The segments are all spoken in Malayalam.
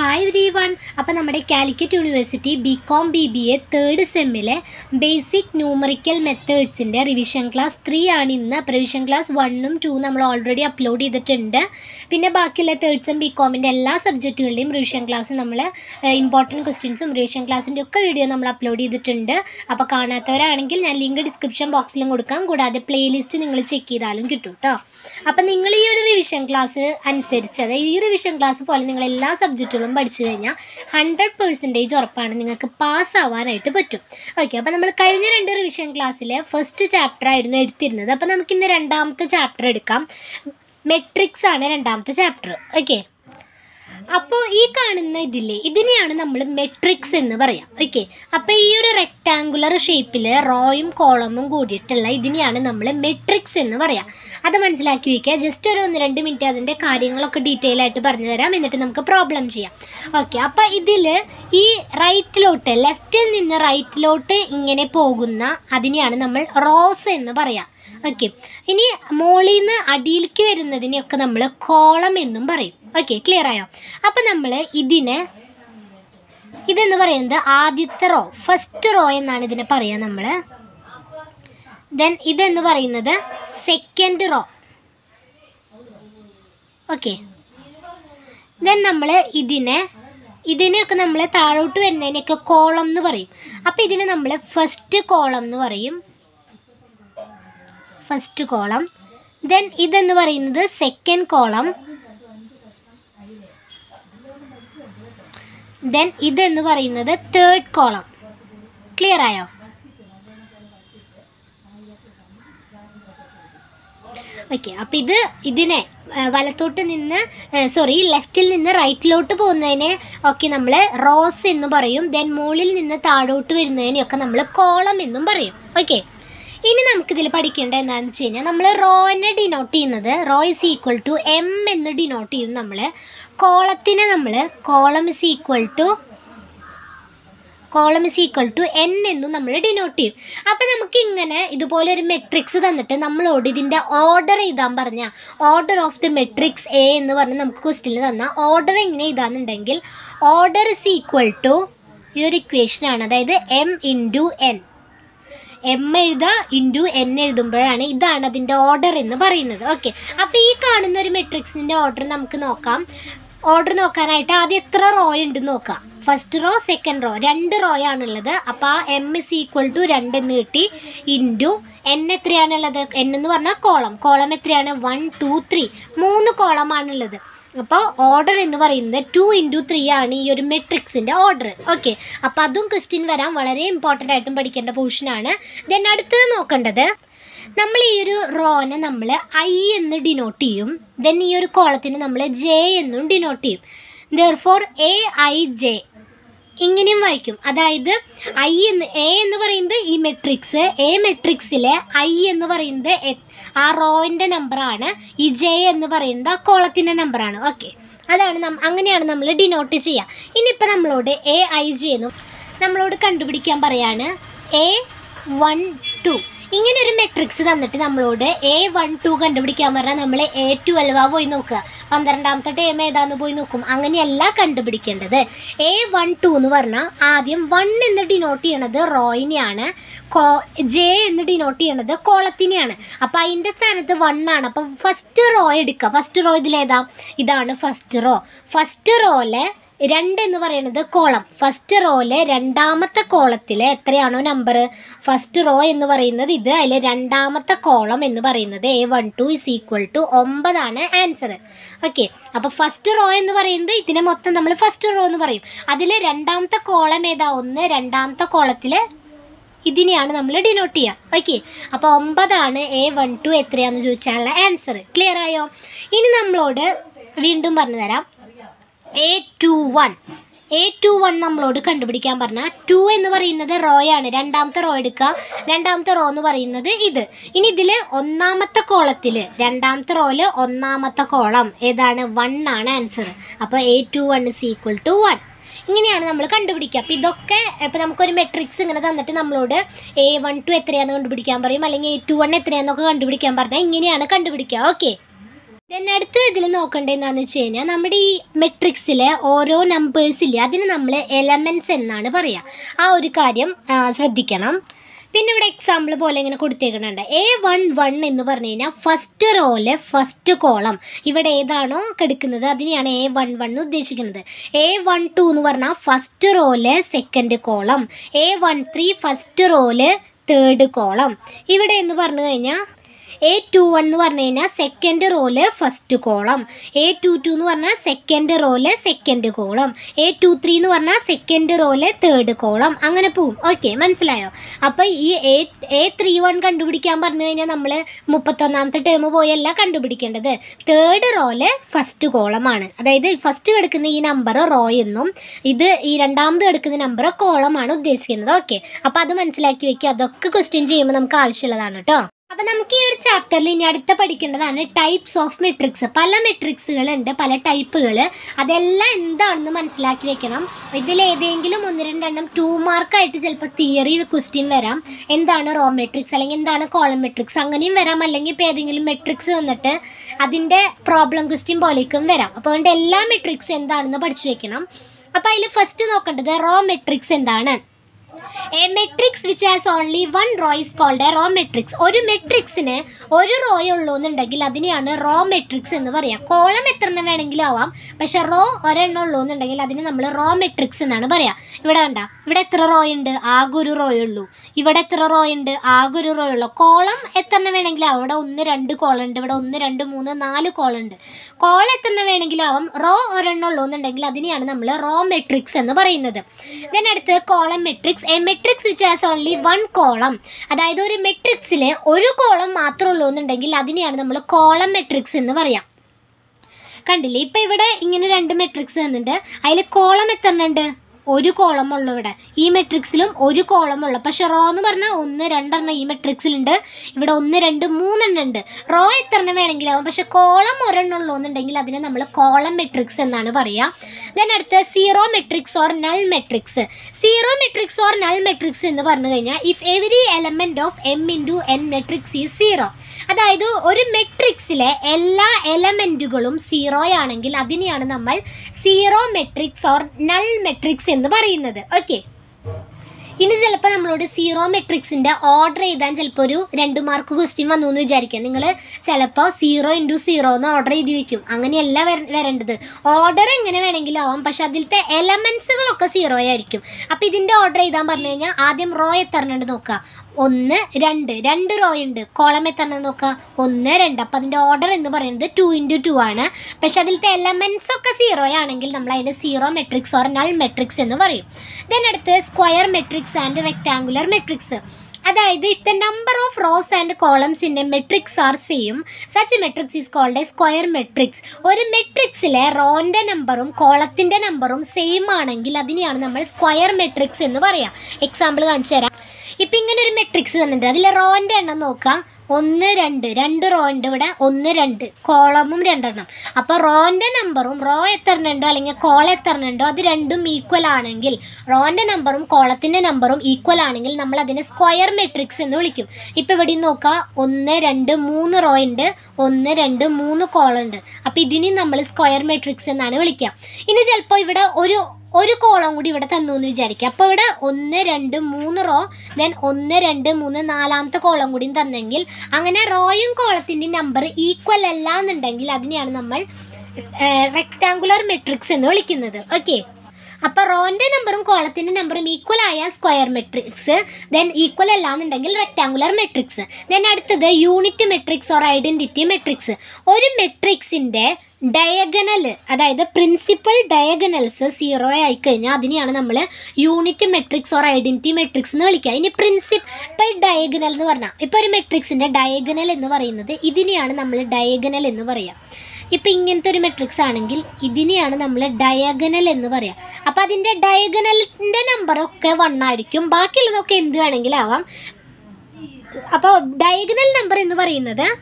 ഹായ് എവരി വൺ അപ്പോൾ നമ്മുടെ Calicut university B com B B A third സെമ്മിലെ ബേസിക് ന്യൂമറിക്കൽ മെത്തേഡ്സിൻ്റെ റിവിഷൻ ക്ലാസ് ത്രീ ആണ് ഇന്ന് അപ്പോൾ റിവിഷൻ ക്ലാസ് വണ്ണും ടൂ നമ്മൾ ഓൾറെഡി അപ്ലോഡ് ചെയ്തിട്ടുണ്ട് പിന്നെ ബാക്കിയുള്ള തേർഡ് സെം ബി കോമിൻ്റെ എല്ലാ സബ്ജക്റ്റുകളുടെയും റിവിഷൻ ക്ലാസ് നമ്മൾ ഇമ്പോർട്ടൻറ്റ് ക്വസ്റ്റ്യൻസും റിവിഷൻ ക്ലാസ്സിൻ്റെ ഒക്കെ വീഡിയോ നമ്മൾ അപ്ലോഡ് ചെയ്തിട്ടുണ്ട് അപ്പോൾ കാണാത്തവരാണെങ്കിൽ ഞാൻ ലിങ്ക് ഡിസ്ക്രിപ്ഷൻ ബോക്സിലും കൊടുക്കാം കൂടാതെ പ്ലേലിസ്റ്റ് നിങ്ങൾ ചെക്ക് ചെയ്താലും കിട്ടും കേട്ടോ അപ്പം നിങ്ങൾ ഈ ഒരു റിവിഷൻ ക്ലാസ് അനുസരിച്ച് അതായത് ഈ റിവിഷൻ ക്ലാസ് പോലെ നിങ്ങൾ എല്ലാ സബ്ജക്റ്റുകളും പഠിച്ചു കഴിഞ്ഞാൽ ഹൺഡ്രഡ് പെർസെൻറ്റേജ് ഉറപ്പാണ് നിങ്ങൾക്ക് പാസ് ആവാനായിട്ട് പറ്റും ഓക്കെ അപ്പോൾ നമ്മൾ കഴിഞ്ഞ രണ്ട് റിവിഷൻ ക്ലാസ്സിലെ ഫസ്റ്റ് ചാപ്റ്റർ ആയിരുന്നു എടുത്തിരുന്നത് അപ്പോൾ നമുക്കിന്ന് രണ്ടാമത്തെ ചാപ്റ്റർ എടുക്കാം മെട്രിക്സ് ആണ് രണ്ടാമത്തെ ചാപ്റ്റർ ഓക്കെ അപ്പോൾ ഈ കാണുന്ന ഇതില്ലേ ഇതിനെയാണ് നമ്മൾ മെട്രിക്സ് എന്ന് പറയാം ഓക്കെ അപ്പോൾ ഈ ഒരു റെക്റ്റാങ്കുലർ ഷേപ്പിൽ റോയും കോളമും കൂടിയിട്ടുള്ള ഇതിനെയാണ് നമ്മൾ മെട്രിക്സ് എന്ന് പറയാം അത് മനസ്സിലാക്കി വയ്ക്കുക ജസ്റ്റ് ഒരു ഒന്ന് രണ്ട് മിനിറ്റ് അതിൻ്റെ കാര്യങ്ങളൊക്കെ ഡീറ്റെയിൽ ആയിട്ട് പറഞ്ഞു തരാം എന്നിട്ട് നമുക്ക് പ്രോബ്ലം ചെയ്യാം ഓക്കെ അപ്പോൾ ഇതിൽ ഈ റൈറ്റിലോട്ട് ലെഫ്റ്റിൽ നിന്ന് റൈറ്റിലോട്ട് ഇങ്ങനെ പോകുന്ന അതിനെയാണ് നമ്മൾ റോസ് എന്ന് പറയാം ഓക്കെ ഇനി മോളിൽ നിന്ന് അടിയിലേക്ക് വരുന്നതിനെയൊക്കെ നമ്മൾ കോളം എന്നും പറയും ഓക്കെ ക്ലിയർ ആയോ അപ്പം നമ്മൾ ഇതിനെ ഇതെന്ന് പറയുന്നത് ആദ്യത്തെ റോ ഫസ്റ്റ് റോ എന്നാണ് ഇതിനെ പറയുക നമ്മൾ ദെൻ ഇതെന്ന് പറയുന്നത് സെക്കൻഡ് റോ ഓക്കെ ദെൻ നമ്മൾ ഇതിനെ ഇതിനെയൊക്കെ നമ്മൾ താഴോട്ട് വരുന്നതിനൊക്കെ കോളം എന്ന് പറയും അപ്പോൾ ഇതിനെ നമ്മൾ ഫസ്റ്റ് കോളം എന്ന് പറയും ഫസ്റ്റ് കോളം ദെൻ ഇതെന്ന് പറയുന്നത് സെക്കൻഡ് കോളം ദെൻ ഇതെന്ന് പറയുന്നത് തേർഡ് കോളം ക്ലിയർ ആയോ ഓക്കെ അപ്പോൾ ഇത് ഇതിനെ ആ, വലത്തോട്ട് നിന്ന് സോറി ലെഫ്റ്റിൽ നിന്ന് റൈറ്റിലോട്ട് പോകുന്നതിനെ ഒക്കെ നമ്മൾ റോസ് എന്ന് പറയും ദെൻ മുകളിൽ നിന്ന് താഴോട്ട് വരുന്നതിനെയൊക്കെ നമ്മൾ കോളം എന്നും പറയും ഓക്കെ ഇനി നമുക്കിതിൽ പഠിക്കേണ്ട എന്താണെന്ന് വെച്ച് കഴിഞ്ഞാൽ നമ്മൾ റോനെ ഡിനോട്ട് ചെയ്യുന്നത് row is equal to M എന്ന് ഡിനോട്ട് ചെയ്യും നമ്മൾ കോളത്തിനെ നമ്മൾ column is equal to column is equal to N എന്നും നമ്മൾ ഡിനോട്ട് ചെയ്യും അപ്പം നമുക്ക് ഇങ്ങനെ ഇതുപോലെ ഒരു മെട്രിക്സ് തന്നിട്ട് നമ്മളോട് ഇതിൻ്റെ ഓർഡർ എഴുതാൻ പറഞ്ഞാൽ order of the matrix A എന്ന് പറഞ്ഞ് നമുക്ക് ക്വസ്റ്റിനിൽ തന്നാൽ ഓർഡർ എങ്ങനെ എഴുതാന്നുണ്ടെങ്കിൽ ഓർഡർ ഇസ് ഈക്വൽ ടു ഈ ഒരു ഇക്വേഷനാണ് അതായത് എം ഇൻറ്റു എൻ എം എഴുതുക ഇൻറ്റു എൻ എഴുതുമ്പോഴാണ് ഇതാണ് അതിൻ്റെ ഓർഡർ എന്ന് പറയുന്നത് ഓക്കെ അപ്പോൾ ഈ കാണുന്ന ഒരു മെട്രിക്സിൻ്റെ ഓർഡർ നമുക്ക് നോക്കാം ഓർഡർ നോക്കാനായിട്ട് ആദ്യം എത്ര റോ ഉണ്ടെന്ന് നോക്കാം ഫസ്റ്റ് റോ സെക്കൻഡ് റോ രണ്ട് റോ ആണുള്ളത് അപ്പോൾ ആ എം ഇസ് ഈക്വൽ ടു രണ്ട് എന്ന് കിട്ടി ഇൻറ്റു എൻ എത്രയാണുള്ളത് എൻ എന്ന് പറഞ്ഞാൽ കോളം കോളം എത്രയാണ് വൺ ടു ത്രീ മൂന്ന് കോളമാണുള്ളത് അപ്പോൾ ഓർഡർ എന്ന് പറയുന്നത് ടു ഇൻറ്റു ത്രീ ആണ് ഈ ഒരു മെട്രിക്സിൻ്റെ ഓർഡർ ഓക്കെ അപ്പോൾ അതും ക്വസ്റ്റ്യൻ വരാൻ വളരെ ഇമ്പോർട്ടൻ്റ് ആയിട്ടും പഠിക്കേണ്ട പോർഷനാണ് ദെൻ അടുത്തത് നോക്കേണ്ടത് നമ്മൾ ഈ ഒരു റോനെ നമ്മൾ ഐ എന്ന് ഡിനോട്ട് ചെയ്യും ദെൻ ഈ ഒരു കോളത്തിന് നമ്മൾ ജെ എന്നും ഡിനോട്ട് ചെയ്യും therefore A I J ഇങ്ങനെയും വായിക്കും അതായത് ഐ എന്ന് എ എന്ന് പറയുന്നത് ഈ മെട്രിക്സ് എ മെട്രിക്സിലെ ഐ എന്ന് പറയുന്നത് എ- ആ റോയിൻ്റെ നമ്പറാണ് ഈ ജെ എന്ന് പറയുന്നത് ആ കോളത്തിൻ്റെ നമ്പറാണ് ഓക്കെ അതാണ് നം അങ്ങനെയാണ് നമ്മൾ ഡിനോട്ട് ചെയ്യുക ഇനിയിപ്പോൾ നമ്മളോട് എ ഐ ജെ എന്നും നമ്മളോട് കണ്ടുപിടിക്കാൻ പറയാണ് എ വൺ ടു ഇങ്ങനെ ഒരു മെട്രിക്സ് തന്നിട്ട് നമ്മളോട് എ വൺ ടു കണ്ടുപിടിക്കാൻ പറഞ്ഞാൽ നമ്മൾ എ ട്വൽവാ പോയി നോക്കുക പന്ത്രണ്ടാമത്തെ ടേം ഏതാന്ന് പോയി നോക്കും അങ്ങനെയല്ല കണ്ടുപിടിക്കേണ്ടത് എ വൺ ടു എന്ന് പറഞ്ഞാൽ ആദ്യം വൺ എന്ന് ഡിനോട്ട് ചെയ്യണത് റോയിനെയാണ് കോ ജെ എന്ന് ഡിനോട്ട് ചെയ്യണത് കോളത്തിനെയാണ് അപ്പോൾ അതിൻ്റെ സ്ഥാനത്ത് വൺ ആണ് അപ്പോൾ ഫസ്റ്റ് റോ എടുക്കുക ഫസ്റ്റ് റോ ഇതിലേതാ ഇതാണ് ഫസ്റ്റ് റോ ഫസ്റ്റ് റോയിലെ രണ്ട് എന്ന് പറയുന്നത് കോളം ഫസ്റ്റ് റോയിലെ രണ്ടാമത്തെ കോളത്തിൽ എത്രയാണോ നമ്പർ ഫസ്റ്റ് റോ എന്ന് പറയുന്നത് ഇത് അതിൽ രണ്ടാമത്തെ കോളം എന്ന് പറയുന്നത് A one two is equal to ഒമ്പതാണ് ആൻസർ ഓക്കെ അപ്പോൾ ഫസ്റ്റ് റോ എന്ന് പറയുന്നത് ഇതിനെ മൊത്തം നമ്മൾ ഫസ്റ്റ് റോ എന്ന് പറയും അതിൽ രണ്ടാമത്തെ കോളം ഏതാ ഒന്ന് രണ്ടാമത്തെ കോളത്തിൽ ഇതിനെയാണ് നമ്മൾ ഡിനോട്ട് ചെയ്യുക ഓക്കെ അപ്പോൾ ഒമ്പതാണ് എ വൺ ടു എത്രയാണെന്ന് ചോദിച്ചാലുള്ള ആൻസർ ക്ലിയർ ആയോ ഇനി നമ്മളോട് വീണ്ടും പറഞ്ഞു തരാം A two one A two one നമ്മളോട് കണ്ടുപിടിക്കാൻ പറഞ്ഞാൽ ടു എന്ന് പറയുന്നത് റോയാണ് രണ്ടാമത്തെ റോ എടുക്കുക രണ്ടാമത്തെ റോ എന്ന് പറയുന്നത് ഇത് ഇനി ഇതിൽ ഒന്നാമത്തെ കോളത്തിൽ രണ്ടാമത്തെ റോയിൽ ഒന്നാമത്തെ കോളം ഏതാണ് വൺ ആണ് ആൻസർ അപ്പോൾ A two one is equal to one ഇങ്ങനെയാണ് നമ്മൾ കണ്ടുപിടിക്കുക അപ്പോൾ ഇതൊക്കെ ഇപ്പോൾ നമുക്കൊരു മെട്രിക്സ് ഇങ്ങനെ തന്നിട്ട് നമ്മളോട് എ വൺ ടു എത്രയാണെന്ന് കണ്ടുപിടിക്കാൻ പറയും അല്ലെങ്കിൽ എ ടു വൺ എത്രയാണെന്നൊക്കെ കണ്ടുപിടിക്കാൻ പറഞ്ഞാൽ ഇങ്ങനെയാണ് കണ്ടുപിടിക്കുക ഓക്കെ then അടുത്ത ഇതിൽ നോക്കേണ്ടത് എന്താണെന്ന് വെച്ച് കഴിഞ്ഞാൽ നമ്മുടെ ഈ മെട്രിക്സിലെ ഓരോ നമ്പേഴ്സ് ഇല്ലേ അതിന് നമ്മൾ എലമെൻറ്റ്സ് എന്നാണ് പറയുക ആ ഒരു കാര്യം ആ, ശ്രദ്ധിക്കണം പിന്നെ ഇവിടെ എക്സാമ്പിൾ പോലെ ഇങ്ങനെ കൊടുത്തേക്കുന്നുണ്ട് എ വൺ വൺ എന്ന് പറഞ്ഞു കഴിഞ്ഞാൽ ഫസ്റ്റ് റോയിലെ ഫസ്റ്റ് കോളം ഇവിടെ ഏതാണോ കിടക്കുന്നത് അതിനെയാണ് എ വൺ വൺ എന്ന് ഉദ്ദേശിക്കുന്നത് എ വൺ ടു എന്ന് പറഞ്ഞാൽ ഫസ്റ്റ് റോയിലെ second column A one three first റോയില് തേർഡ് കോളം ഇവിടെ എന്ന് പറഞ്ഞു കഴിഞ്ഞാൽ എ ടു വൺ എന്ന് പറഞ്ഞു കഴിഞ്ഞാൽ സെക്കൻഡ് റോല് first column A two two എന്ന് പറഞ്ഞാൽ സെക്കൻഡ് റോല് second column A two three എന്ന് പറഞ്ഞാൽ സെക്കൻഡ് റോല് തേർഡ് കോളം അങ്ങനെ പോവും ഓക്കെ മനസ്സിലായോ അപ്പോൾ ഈ എ എ ത്രീ വൺ കണ്ടുപിടിക്കാൻ പറഞ്ഞു കഴിഞ്ഞാൽ നമ്മൾ മുപ്പത്തൊന്നാമത്തെ ടേം പോയല്ല കണ്ടുപിടിക്കേണ്ടത് തേർഡ് റോല് ഫസ്റ്റ് കോളമാണ് അതായത് ഫസ്റ്റ് കിടക്കുന്ന ഈ നമ്പർ റോ എന്നും ഇത് ഈ രണ്ടാമത് കിടക്കുന്ന നമ്പർ കോളമാണ് ഉദ്ദേശിക്കുന്നത് ഓക്കെ അപ്പോൾ അത് മനസ്സിലാക്കി വെക്കുക അതൊക്കെ ക്വസ്റ്റ്യൻ ചെയ്യുമ്പോൾ നമുക്ക് ആവശ്യമുള്ളതാണ് കേട്ടോ അപ്പം നമുക്ക് ഈ ഒരു ചാപ്റ്ററിൽ ഇനി അടുത്ത പഠിക്കേണ്ടതാണ് ടൈപ്സ് ഓഫ് മെട്രിക്സ് പല മെട്രിക്സുകളുണ്ട് പല ടൈപ്പുകൾ അതെല്ലാം എന്താണെന്ന് മനസ്സിലാക്കി വെക്കണം ഇതിൽ ഏതെങ്കിലും ഒന്ന് രണ്ടെണ്ണം ടു മാർക്കായിട്ട് ചിലപ്പോൾ തിയറി ക്വസ്റ്റ്യൻ വരാം എന്താണ് റോ മെട്രിക്സ് അല്ലെങ്കിൽ എന്താണ് കോളം മെട്രിക്സ് അങ്ങനെയും വരാം അല്ലെങ്കിൽ ഇപ്പോൾ ഏതെങ്കിലും മെട്രിക്സ് വന്നിട്ട് അതിൻ്റെ പ്രോബ്ലം ക്വസ്റ്റ്യൻ പോലേക്കും വരാം അപ്പോൾ അതുകൊണ്ട് എല്ലാ മെട്രിക്സും എന്താണെന്ന് പഠിച്ചു വെക്കണം അപ്പോൾ അതിൽ ഫസ്റ്റ് നോക്കേണ്ടത് റോ മെട്രിക്സ് എന്താണ് a matrix which has only one row is called a row matrix ഒരു മെട്രിക്സിന് ഒരു റോയേ ഉള്ളൂ എന്നുണ്ടെങ്കിൽ അതിനെയാണ് റോ മെട്രിക്സ് എന്ന് പറയാം കോളം എത്ര എണ്ണം വേണമെങ്കിലും ആവാം പക്ഷെ റോ ഒരെണ്ണം ഉള്ളൂ എന്നുണ്ടെങ്കിൽ അതിന് നമ്മൾ റോ മെട്രിക്സ് എന്നാണ് പറയാം ഇവിടെ കണ്ട ഇവിടെ എത്ര റോ ഉണ്ട് ആകെ ഒരു റോ ഉള്ളൂ ഇവിടെ എത്ര റോ ഉണ്ട് ആകെ ഒരു റോ ഉള്ളൂ കോളം എത്ര എണ്ണം വേണമെങ്കിലും ആവും ഇവിടെ ഒന്ന് രണ്ട് കോളം ഉണ്ട് ഇവിടെ ഒന്ന് രണ്ട് മൂന്ന് നാല് കോളം ഉണ്ട് കോളം എത്ര എണ്ണം വേണമെങ്കിലും ആവാം റോ ഒരെണ്ണം ഉള്ളൂ എന്നുണ്ടെങ്കിൽ അതിനെയാണ് നമ്മൾ റോ മെട്രിക്സ് എന്ന് പറയുന്നത് ദെൻ അടുത്ത് column matrix a matrix which has only one column അതായത് ഒരു മെട്രിക്സിൽ ഒരു കോളം മാത്രമേ ഉള്ളൂ എന്നുണ്ടെങ്കിൽ അതിനെയാണ് നമ്മൾ കോളം മെട്രിക്സ് എന്ന് പറയാം കണ്ടില്ലേ ഇപ്പം ഇവിടെ ഇങ്ങനെ രണ്ട് മെട്രിക്സ് തന്നിട്ടുണ്ട് അതിൽ കോളം എത്ര എണ്ണം ഉണ്ട് ഒരു കോളം ഉള്ളു ഇവിടെ ഈ മെട്രിക്സിലും ഒരു കോളം ഉള്ളു പക്ഷെ റോ എന്ന് പറഞ്ഞാൽ ഒന്ന് രണ്ടെണ്ണം ഈ മെട്രിക്സിലുണ്ട് ഇവിടെ ഒന്ന് രണ്ട് മൂന്നെണ്ണം ഉണ്ട് റോ എത്ര എണ്ണം വേണമെങ്കിലും ആവും പക്ഷെ കോളം ഒരെണ്ണം ഉള്ളൂ എന്നുണ്ടെങ്കിൽ അതിനെ നമ്മൾ കോളം മെട്രിക്സ് എന്നാണ് പറയുക ദെൻ അടുത്ത് zero matrix or null matrix zero matrix or null matrix എന്ന് പറഞ്ഞു കഴിഞ്ഞാൽ if every element of M into N matrix is zero അതായത് ഒരു മെട്രിക്സിലെ എല്ലാ എലമെൻറ്റുകളും സീറോ ആണെങ്കിൽ അതിനെയാണ് നമ്മൾ zero matrix or null matrix എന്ന് പറയുന്നത് ഓക്കെ ഇനി ചിലപ്പോൾ നമ്മളോട് സീറോ മെട്രിക്സിൻ്റെ ഓർഡർ എഴുതാൻ ചിലപ്പോൾ ഒരു രണ്ട് മാർക്ക് ക്വസ്റ്റ്യൻ വന്നു എന്ന് വിചാരിക്കാം നിങ്ങൾ ചിലപ്പോൾ സീറോ ഇൻറ്റു സീറോ എന്ന് ഓർഡർ ചെയ്ത് വെക്കും അങ്ങനെയല്ല വര- വരേണ്ടത് ഓർഡർ എങ്ങനെ വേണമെങ്കിലും ആവാം പക്ഷെ അതിലത്തെ എലമെൻസുകളൊക്കെ സീറോ ആയിരിക്കും അപ്പോൾ ഇതിൻ്റെ ഓർഡർ എഴുതാൻ പറഞ്ഞു കഴിഞ്ഞാൽ ആദ്യം റോ എത്ര ഉണ്ട് നോക്കുക ഒന്ന് രണ്ട് രണ്ട് റോ ഉണ്ട് കോളം എത്ര എണ്ണം നോക്കുക ഒന്ന് രണ്ട് അപ്പോൾ അതിൻ്റെ ഓർഡർ എന്ന് പറയുന്നത് ടു ഇൻറ്റു ടു ആണ് പക്ഷെ അതിലത്തെ എലമെൻസ് ഒക്കെ സീറോ ആണെങ്കിൽ നമ്മൾ അതിൻ്റെ zero matrix or null matrix എന്ന് പറയും ദെൻ അടുത്ത് square matrix and rectangular matrix അതായത് if the number of rows and columns in a matrix are same such matrix is called a square matrix ഒരു മെട്രിക്സിലെ റോൻ്റെ നമ്പറും കോളത്തിൻ്റെ നമ്പറും സെയിം ആണെങ്കിൽ അതിനെയാണ് നമ്മൾ സ്ക്വയർ മെട്രിക്സ് എന്ന് പറയാം എക്സാമ്പിൾ കാണിച്ചു തരാം ഇപ്പം ഇങ്ങനെ ഒരു മെട്രിക്സ് തന്നിട്ടുണ്ട് അതിൽ റോൻ്റെ എണ്ണം നോക്കാം ഒന്ന് രണ്ട് രണ്ട് റോ ഉണ്ട് ഇവിടെ ഒന്ന് രണ്ട് കോളമും രണ്ടെണ്ണം അപ്പോൾ റോൻ്റെ നമ്പറും റോ എത്ര എണ്ണം ഉണ്ടോ അല്ലെങ്കിൽ കോളം എത്ര എണ്ണം ഉണ്ടോ അത് രണ്ടും ഈക്വൽ ആണെങ്കിൽ റോൻ്റെ നമ്പറും കോളത്തിൻ്റെ നമ്പറും ഈക്വൽ ആണെങ്കിൽ നമ്മൾ അതിനെ സ്ക്വയർ മെട്രിക്സ് എന്ന് വിളിക്കും ഇപ്പോൾ ഇവിടെ നോക്കുക ഒന്ന് രണ്ട് മൂന്ന് റോ ഉണ്ട് ഒന്ന് രണ്ട് മൂന്ന് കോളം ഉണ്ട് അപ്പോൾ ഇതിനെ നമ്മൾ സ്ക്വയർ മെട്രിക്സ് എന്നാണ് വിളിക്കുക ഇനി ചിലപ്പോൾ ഇവിടെ ഒരു ഒരു കോളം കൂടി ഇവിടെ തന്നു എന്ന് വിചാരിക്കുക അപ്പോൾ ഇവിടെ ഒന്ന് രണ്ട് മൂന്ന് റോ ദെൻ ഒന്ന് രണ്ട് മൂന്ന് നാലാമത്തെ കോളം കൂടിയും തന്നെങ്കിൽ അങ്ങനെ റോയും കോളത്തിൻ്റെയും നമ്പർ ഈക്വൽ അല്ല എന്നുണ്ടെങ്കിൽ അതിനെയാണ് നമ്മൾ റെക്ടാങ്കുലർ മെട്രിക്സ് എന്ന് വിളിക്കുന്നത് ഓക്കെ അപ്പോൾ റോൻ്റെ നമ്പറും കോളത്തിൻ്റെ നമ്പറും ഈക്വൽ ആയ സ്ക്വയർ മെട്രിക്സ് ദെൻ ഈക്വൽ അല്ല എന്നുണ്ടെങ്കിൽ റെക്ടാങ്കുലർ മെട്രിക്സ് ദെൻ അടുത്തത് unit matrix or identity matrix ഒരു മെട്രിക്സിൻ്റെ ഡയഗണൽ അതായത് പ്രിൻസിപ്പൽ ഡയഗണൽസ് സീറോ ആയി കഴിഞ്ഞാൽ അതിനെയാണ് നമ്മൾ unit matrix or identity matrix എന്ന് വിളിക്കുക ഇനി പ്രിൻസിപ്പൽ ഡയഗണൽ എന്ന് പറഞ്ഞാൽ ഇപ്പോൾ ഒരു മെട്രിക്സിൻ്റെ ഡയഗണൽ എന്ന് പറയുന്നത് ഇതിനെയാണ് നമ്മൾ ഡയഗണൽ എന്ന് പറയുക ഇപ്പം ഇങ്ങനത്തെ ഒരു മെട്രിക്സ് ആണെങ്കിൽ ഇതിനെയാണ് നമ്മൾ ഡയഗണൽ എന്ന് പറയാം അപ്പോൾ അതിൻ്റെ ഡയഗണലിൻ്റെ നമ്പറൊക്കെ വൺ ആയിരിക്കും ബാക്കിയുള്ളതൊക്കെ എന്ത് വേണമെങ്കിലും ആവാം അപ്പോൾ ഡയഗണൽ നമ്പർ എന്ന് പറയുന്നത്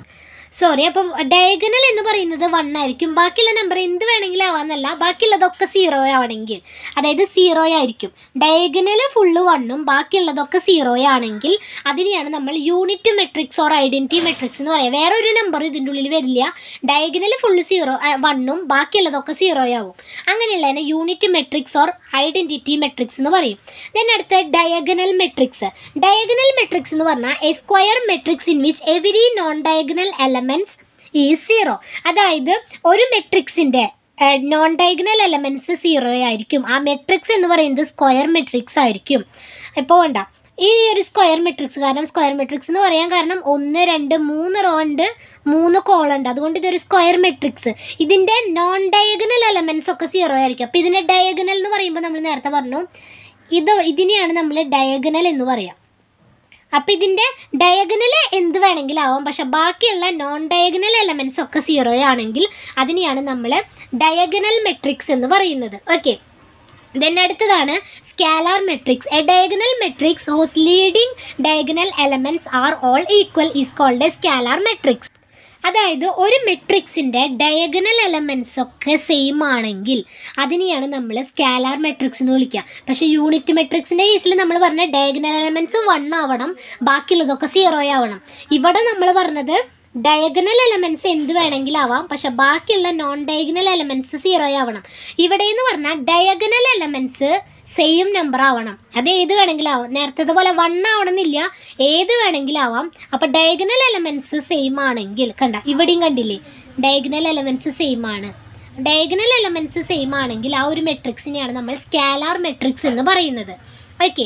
സോറി അപ്പം ഡയഗണൽ എന്ന് പറയുന്നത് വൺ ആയിരിക്കും ബാക്കിയുള്ള നമ്പർ എന്ത് വേണമെങ്കിലും ആവാന്നല്ല ബാക്കിയുള്ളതൊക്കെ സീറോ ആവണമെങ്കിൽ അതായത് സീറോ ആയിരിക്കും ഡയഗണൽ ഫുള്ള് വണ്ണും ബാക്കിയുള്ളതൊക്കെ സീറോ ആണെങ്കിൽ അതിനെയാണ് നമ്മൾ unit matrix or identity matrix എന്ന് പറയുക വേറെ ഒരു നമ്പർ ഇതിൻ്റെ ഉള്ളിൽ വരില്ല ഡയഗണൽ ഫുള്ള് സീറോ വണ്ണും ബാക്കിയുള്ളതൊക്കെ സീറോ ആവും അങ്ങനെയുള്ളതിനെ unit matrix or identity matrix എന്ന് പറയും ദെൻ അടുത്ത ഡയഗണൽ മെട്രിക്സ് ഡയഗണൽ മെട്രിക്സ് എന്ന് പറഞ്ഞാൽ a square matrix in which every non diagonal elements is zero അതായത് ഒരു മെട്രിക്സിൻ്റെ നോൺ ഡയഗണൽ എലമെൻറ്റ്സ് സീറോ ആയിരിക്കും ആ മെട്രിക്സ് എന്ന് പറയുന്നത് സ്ക്വയർ മെട്രിക്സ് ആയിരിക്കും ഇപ്പോൾ വേണ്ട ഈ ഒരു സ്ക്വയർ മെട്രിക്സ് കാരണം സ്ക്വയർ മെട്രിക്സ് എന്ന് പറയാൻ കാരണം ഒന്ന് രണ്ട് മൂന്ന് റോ ഉണ്ട് മൂന്ന് കോളം ഉണ്ട് അതുകൊണ്ട് ഇതൊരു സ്ക്വയർ മെട്രിക്സ് ഇതിൻ്റെ നോൺ ഡയഗണൽ എലമെൻറ്റ്സ് ഒക്കെ സീറോ ആയിരിക്കും അപ്പോൾ ഇതിൻ്റെ ഡയഗണൽ എന്ന് പറയുമ്പോൾ നമ്മൾ നേരത്തെ പറഞ്ഞു ഇത് ഇതിനെയാണ് നമ്മൾ ഡയഗണൽ എന്ന് പറയാം അപ്പം ഇതിൻ്റെ ഡയഗണൽ എന്ത് വേണമെങ്കിലും ആവാം പക്ഷെ ബാക്കിയുള്ള നോൺ ഡയഗണൽ എലമെൻറ്റ്സ് ഒക്കെ സീറോ ആണെങ്കിൽ അതിനെയാണ് നമ്മൾ ഡയഗണൽ മെട്രിക്സ് എന്ന് പറയുന്നത് ഓക്കെ ദെൻ അടുത്തതാണ് scalar matrix a diagonal matrix whose leading diagonal elements are all equal is called a scalar matrix അതായത് ഒരു മെട്രിക്സിൻ്റെ ഡയഗണൽ എലമെൻറ്റ്സ് ഒക്കെ സെയിം ആണെങ്കിൽ അതിനെയാണ് നമ്മൾ സ്കാലാർ മെട്രിക്സ് എന്ന് വിളിക്കുക പക്ഷേ യൂണിറ്റ് മെട്രിക്സിൻ്റെ കേസിൽ നമ്മൾ പറഞ്ഞ ഡയഗണൽ എലമെൻറ്റ്സ് വൺ ആവണം ബാക്കിയുള്ളതൊക്കെ സീറോ ആവണം ഇവിടെ നമ്മൾ പറഞ്ഞത് ഡയഗണൽ എലമെൻറ്റ്സ് എന്ത് വേണമെങ്കിലും ആവാം പക്ഷെ ബാക്കിയുള്ള നോൺ ഡയഗണൽ എലമെൻറ്റ്സ് സീറോ ആവണം ഇവിടെ എന്ന് പറഞ്ഞാൽ ഡയഗണൽ എലമെൻറ്റ്സ് സെയിം നമ്പർ ആവണം അത് ഏത് വേണമെങ്കിലും ആവാം നേരത്തെ പോലെ വൺ ആവണമെന്നില്ല ഏത് വേണമെങ്കിലും ആവാം അപ്പോൾ ഡയഗണൽ എലമെൻറ്റ്സ് സെയിം ആണെങ്കിൽ കണ്ട ഇവിടെയും കണ്ടില്ലേ ഡയഗണൽ എലമെൻറ്റ്സ് സെയിം ആണ് ഡയഗണൽ എലമെൻറ്റ്സ് സെയിം ആണെങ്കിൽ ആ ഒരു മെട്രിക്സിനെയാണ് നമ്മൾ സ്കാലാർ മെട്രിക്സ് എന്ന് പറയുന്നത് ഓക്കെ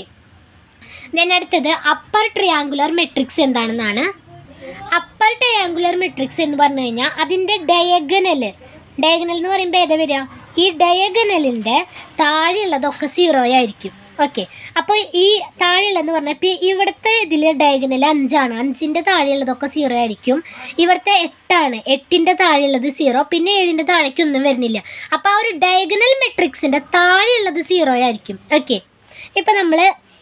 ദെൻ അടുത്തത് അപ്പർ ട്രയാങ്കുലർ മെട്രിക്സ് എന്താണെന്നാണ് അപ്പർ ട്രയാങ്കുലർ മെട്രിക്സ് എന്ന് പറഞ്ഞു കഴിഞ്ഞാൽ അതിൻ്റെ ഡയഗണൽ ഡയഗണൽ എന്ന് പറയുമ്പോൾ ഏതാ വരിക ഈ ഡയഗണലിൻ്റെ താഴെയുള്ളതൊക്കെ സീറോ ആയിരിക്കും ഓക്കെ അപ്പോൾ ഈ താഴെയുള്ളതെന്ന് പറഞ്ഞാൽ ഇപ്പോൾ ഇവിടുത്തെ ഇതിൽ ഡയഗണൽ അഞ്ചാണ് അഞ്ചിൻ്റെ താഴെയുള്ളതൊക്കെ സീറോ ആയിരിക്കും ഇവിടുത്തെ എട്ടാണ് എട്ടിൻ്റെ താഴെയുള്ളത് സീറോ പിന്നെ ഏഴിൻ്റെ താഴേക്കൊന്നും വരുന്നില്ല അപ്പോൾ ആ ഒരു ഡയഗണൽ മെട്രിക്സിൻ്റെ താഴെയുള്ളത് സീറോ ആയിരിക്കും ഓക്കെ ഇപ്പം നമ്മൾ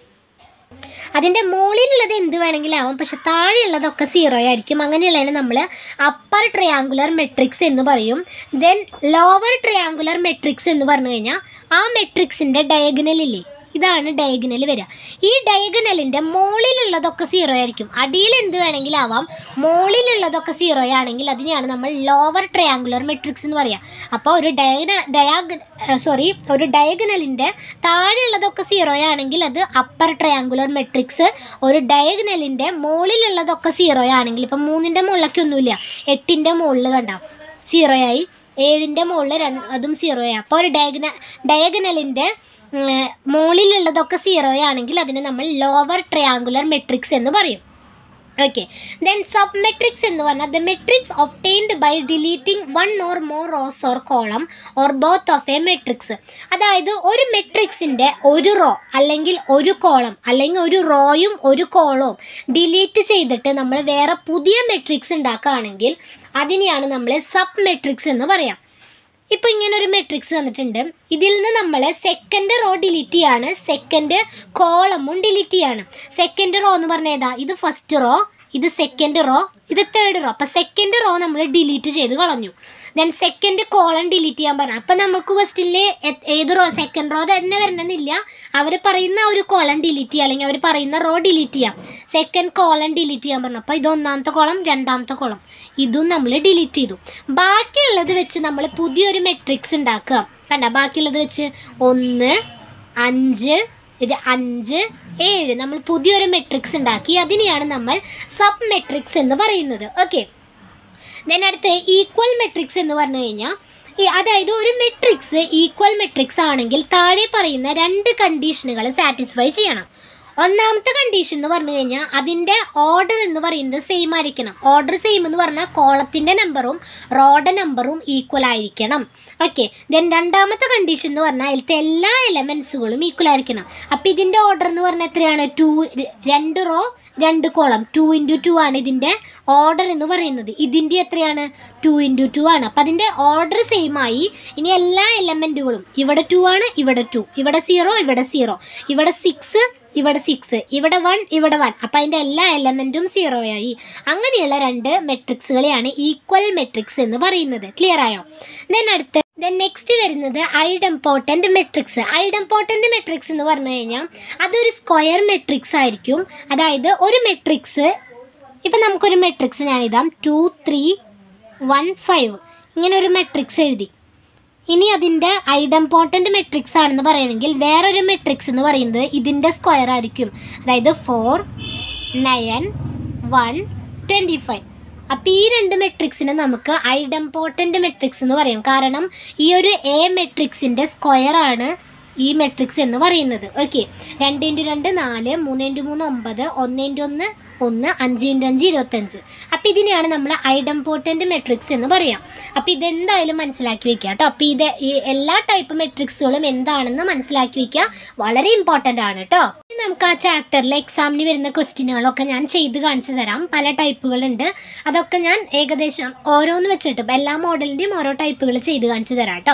അതിൻ്റെ മുകളിലുള്ളത് എന്ത് വേണമെങ്കിലും ആവും പക്ഷെ താഴെയുള്ളതൊക്കെ സീറോ ആയിരിക്കും അങ്ങനെയുള്ളതിന് നമ്മൾ അപ്പർ ട്രയാങ്കുലർ മെട്രിക്സ് എന്ന് പറയും ദെൻ ലോവർ ട്രയാങ്കുലർ മെട്രിക്സ് എന്ന് പറഞ്ഞു കഴിഞ്ഞാൽ ആ മെട്രിക്സിൻ്റെ ഡയഗണലില്ലേ ഇതാണ് ഡയഗണൽ വരിക ഈ ഡയഗണലിൻ്റെ മുകളിലുള്ളതൊക്കെ സീറോ ആയിരിക്കും അടിയിൽ എന്ത് വേണമെങ്കിലും ആവാം മുകളിലുള്ളതൊക്കെ സീറോ ആണെങ്കിൽ അതിനെയാണ് നമ്മൾ ലോവർ ട്രയാങ്കുലർ മെട്രിക്സ് എന്ന് പറയുക അപ്പോൾ ഒരു ഡയഗന ഡയാഗ് സോറി ഒരു ഡയഗണലിൻ്റെ താഴെയുള്ളതൊക്കെ സീറോ ആണെങ്കിൽ അത് അപ്പർ ട്രയാങ്കുലർ മെട്രിക്സ് ഒരു ഡയഗണലിൻ്റെ മുകളിലുള്ളതൊക്കെ സീറോ ആണെങ്കിൽ ഇപ്പം മൂന്നിൻ്റെ മുകളിലൊക്കെ ഒന്നുമില്ല എട്ടിൻ്റെ മുകളിൽ കണ്ട സീറോ ആയി ഏഴിൻ്റെ മുകളിൽ രണ്ട് അതും സീറോ ആയി അപ്പോൾ ഒരു ഡയഗന ഡയഗണലിൻ്റെ മുകളിലുള്ളതൊക്കെ സീറോ ആണെങ്കിൽ അതിനെ നമ്മൾ ലോവർ ട്രയാങ്കുലർ മെട്രിക്സ് എന്ന് പറയും ഓക്കെ ദെൻ സബ് മെട്രിക്സ് എന്ന് പറഞ്ഞാൽ the matrix obtained by deleting one or more rows or column or both of a matrix അതായത് ഒരു മെട്രിക്സിൻ്റെ ഒരു റോ അല്ലെങ്കിൽ ഒരു കോളം അല്ലെങ്കിൽ ഒരു റോയും ഒരു കോളവും ഡിലീറ്റ് ചെയ്തിട്ട് നമ്മൾ വേറെ പുതിയ മെട്രിക്സ് ഉണ്ടാക്കുകയാണെങ്കിൽ അതിനെയാണ് നമ്മൾ സബ് മെട്രിക്സ് എന്ന് പറയാം ഇപ്പോൾ ഇങ്ങനെ ഒരു മെട്രിക്സ് തന്നിട്ടുണ്ട് ഇതിൽ നിന്ന് നമ്മൾ സെക്കൻഡ് റോ ഡിലീറ്റ് ചെയ്യാണ് സെക്കൻഡ് കോളമും ഡിലീറ്റ് ചെയ്യാണ് സെക്കൻഡ് റോ എന്ന് പറഞ്ഞാൽ ഏതാ ഇത് ഫസ്റ്റ് റോ ഇത് സെക്കൻഡ് റോ ഇത് തേർഡ് റോ അപ്പോൾ സെക്കൻഡ് റോ നമ്മൾ ഡിലീറ്റ് ചെയ്ത് കളഞ്ഞു ദെൻ സെക്കൻഡ് കോളം ഡിലീറ്റ് ചെയ്യാൻ പറഞ്ഞു അപ്പം നമുക്ക് ക്വസ്റ്റിനിൽ ഏത് റോ സെക്കൻഡ് റോ തന്നെ വരണമെന്നില്ല അവർ പറയുന്ന ആ ഒരു കോളം ഡിലീറ്റ് ചെയ്യുക അല്ലെങ്കിൽ അവർ പറയുന്ന റോ ഡിലീറ്റ് ചെയ്യാം സെക്കൻഡ് കോളം ഡിലീറ്റ് ചെയ്യാൻ പറഞ്ഞു അപ്പോൾ ഇത് ഒന്നാമത്തെ കോളം രണ്ടാമത്തെ കോളം ഇതും നമ്മൾ ഡിലീറ്റ് ചെയ്തു ബാക്കിയുള്ളത് വെച്ച് നമ്മൾ പുതിയൊരു മെട്രിക്സ് ഉണ്ടാക്കുക കണ്ട ബാക്കിയുള്ളത് വെച്ച് ഒന്ന് അഞ്ച് ഇത് അഞ്ച് ഏഴ് നമ്മൾ പുതിയൊരു മെട്രിക്സ് ഉണ്ടാക്കി അതിനെയാണ് നമ്മൾ സബ് മെട്രിക്സ് എന്ന് പറയുന്നത് ഓക്കെ ദെൻ അടുത്ത് ഈക്വൽ മെട്രിക്സ് എന്ന് പറഞ്ഞു കഴിഞ്ഞാൽ ഈ അതായത് ഒരു മെട്രിക്സ് ഈക്വൽ മെട്രിക്സ് ആണെങ്കിൽ താഴെ പറയുന്ന രണ്ട് കണ്ടീഷനുകൾ സാറ്റിസ്ഫൈ ചെയ്യണം ഒന്നാമത്തെ കണ്ടീഷൻ എന്ന് പറഞ്ഞു കഴിഞ്ഞാൽ അതിൻ്റെ ഓർഡർ എന്ന് പറയുന്നത് സെയിം ആയിരിക്കണം ഓർഡർ സെയിം എന്ന് പറഞ്ഞാൽ കോളത്തിൻ്റെ നമ്പറും റോഡ് നമ്പറും ഈക്വൽ ആയിരിക്കണം ഓക്കെ ദെൻ രണ്ടാമത്തെ കണ്ടീഷൻ എന്ന് പറഞ്ഞാൽ അതിലത്തെ എല്ലാ എലമെൻസുകളും ഈക്വൽ ആയിരിക്കണം അപ്പോൾ ഇതിൻ്റെ ഓർഡർ എന്ന് പറഞ്ഞാൽ എത്രയാണ് ടു രണ്ട് റോ രണ്ട് കോളം ടു ഇൻറ്റു ടു ആണ് ഇതിൻ്റെ ഓർഡർ എന്ന് പറയുന്നത് ഇതിൻ്റെ എത്രയാണ് ടു ഇൻറ്റു ടു ആണ് അപ്പോൾ അതിൻ്റെ ഓർഡർ സെയിം ആയി ഇനി എല്ലാ എലമെൻറ്റുകളും ഇവിടെ ടു ആണ് ഇവിടെ ടു ഇവിടെ സീറോ ഇവിടെ സീറോ ഇവിടെ സിക്സ് ഇവിടെ സിക്സ് ഇവിടെ വൺ ഇവിടെ വൺ അപ്പം അതിൻ്റെ എല്ലാ എലമെൻറ്റും സീറോ ആയി അങ്ങനെയുള്ള രണ്ട് മെട്രിക്സുകളെയാണ് ഈക്വൽ മെട്രിക്സ് എന്ന് പറയുന്നത് ക്ലിയർ ആയോ ദെൻ അടുത്ത് ദെൻ നെക്സ്റ്റ് വരുന്നത് ഐഡംപോർട്ടൻ്റ് മെട്രിക്സ് ഐഡംപോർട്ടൻ്റ് മെട്രിക്സ് എന്ന് പറഞ്ഞു കഴിഞ്ഞാൽ അതൊരു സ്ക്വയർ മെട്രിക്സ് ആയിരിക്കും അതായത് ഒരു മെട്രിക്സ് ഇപ്പം നമുക്കൊരു മെട്രിക്സ് ഞാനിതാം ടു ത്രീ വൺ ഫൈവ് ഇങ്ങനെ ഒരു മെട്രിക്സ് എഴുതി ഇനി അതിൻ്റെ ഐഡംപോർട്ടൻ്റ് മെട്രിക്സ് ആണെന്ന് പറയുകയാണെങ്കിൽ വേറൊരു മെട്രിക്സ് എന്ന് പറയുന്നത് ഇതിൻ്റെ സ്ക്വയർ ആയിരിക്കും അതായത് four nine one twenty five അപ്പോൾ ഈ രണ്ട് മെട്രിക്സിനെ നമുക്ക് ഐഡംപോർട്ടൻ്റ് മെട്രിക്സ് എന്ന് പറയും കാരണം ഈ ഒരു എ മെട്രിക്സിൻ്റെ സ്ക്വയറാണ് ഈ മെട്രിക്സ് എന്ന് പറയുന്നത് ഓക്കെ രണ്ട് ഇൻറ്റു രണ്ട് നാല് മൂന്ന് ഇൻറ്റു മൂന്ന് ഒമ്പത് ഒന്ന് ഇൻറ്റു ഒന്ന് ഒന്ന് അഞ്ച് ഇൻറ്റു അഞ്ച് ഇരുപത്തഞ്ച് അപ്പോൾ ഇതിനെയാണ് നമ്മൾ ഐഡംപോർട്ടൻ്റ് മെട്രിക്സ് എന്ന് പറയാം അപ്പോൾ ഇതെന്തായാലും മനസ്സിലാക്കി വെക്കുക കേട്ടോ അപ്പോൾ ഇത് ഈ എല്ലാ ടൈപ്പ് മെട്രിക്സുകളും എന്താണെന്ന് മനസ്സിലാക്കി വെക്കുക വളരെ ഇമ്പോർട്ടൻ്റ് ആണ് കേട്ടോ ഇനി നമുക്ക് ആ ചാപ്റ്ററിൽ എക്സാമിന് വരുന്ന ക്വസ്റ്റ്യനുകളൊക്കെ ഞാൻ ചെയ്ത് കാണിച്ചു തരാം പല ടൈപ്പുകളുണ്ട് അതൊക്കെ ഞാൻ ഏകദേശം ഓരോന്ന് വെച്ചിട്ട് ഇപ്പം എല്ലാ മോഡലിൻ്റെയും ഓരോ ടൈപ്പുകൾ ചെയ്ത് കാണിച്ചു തരാം കേട്ടോ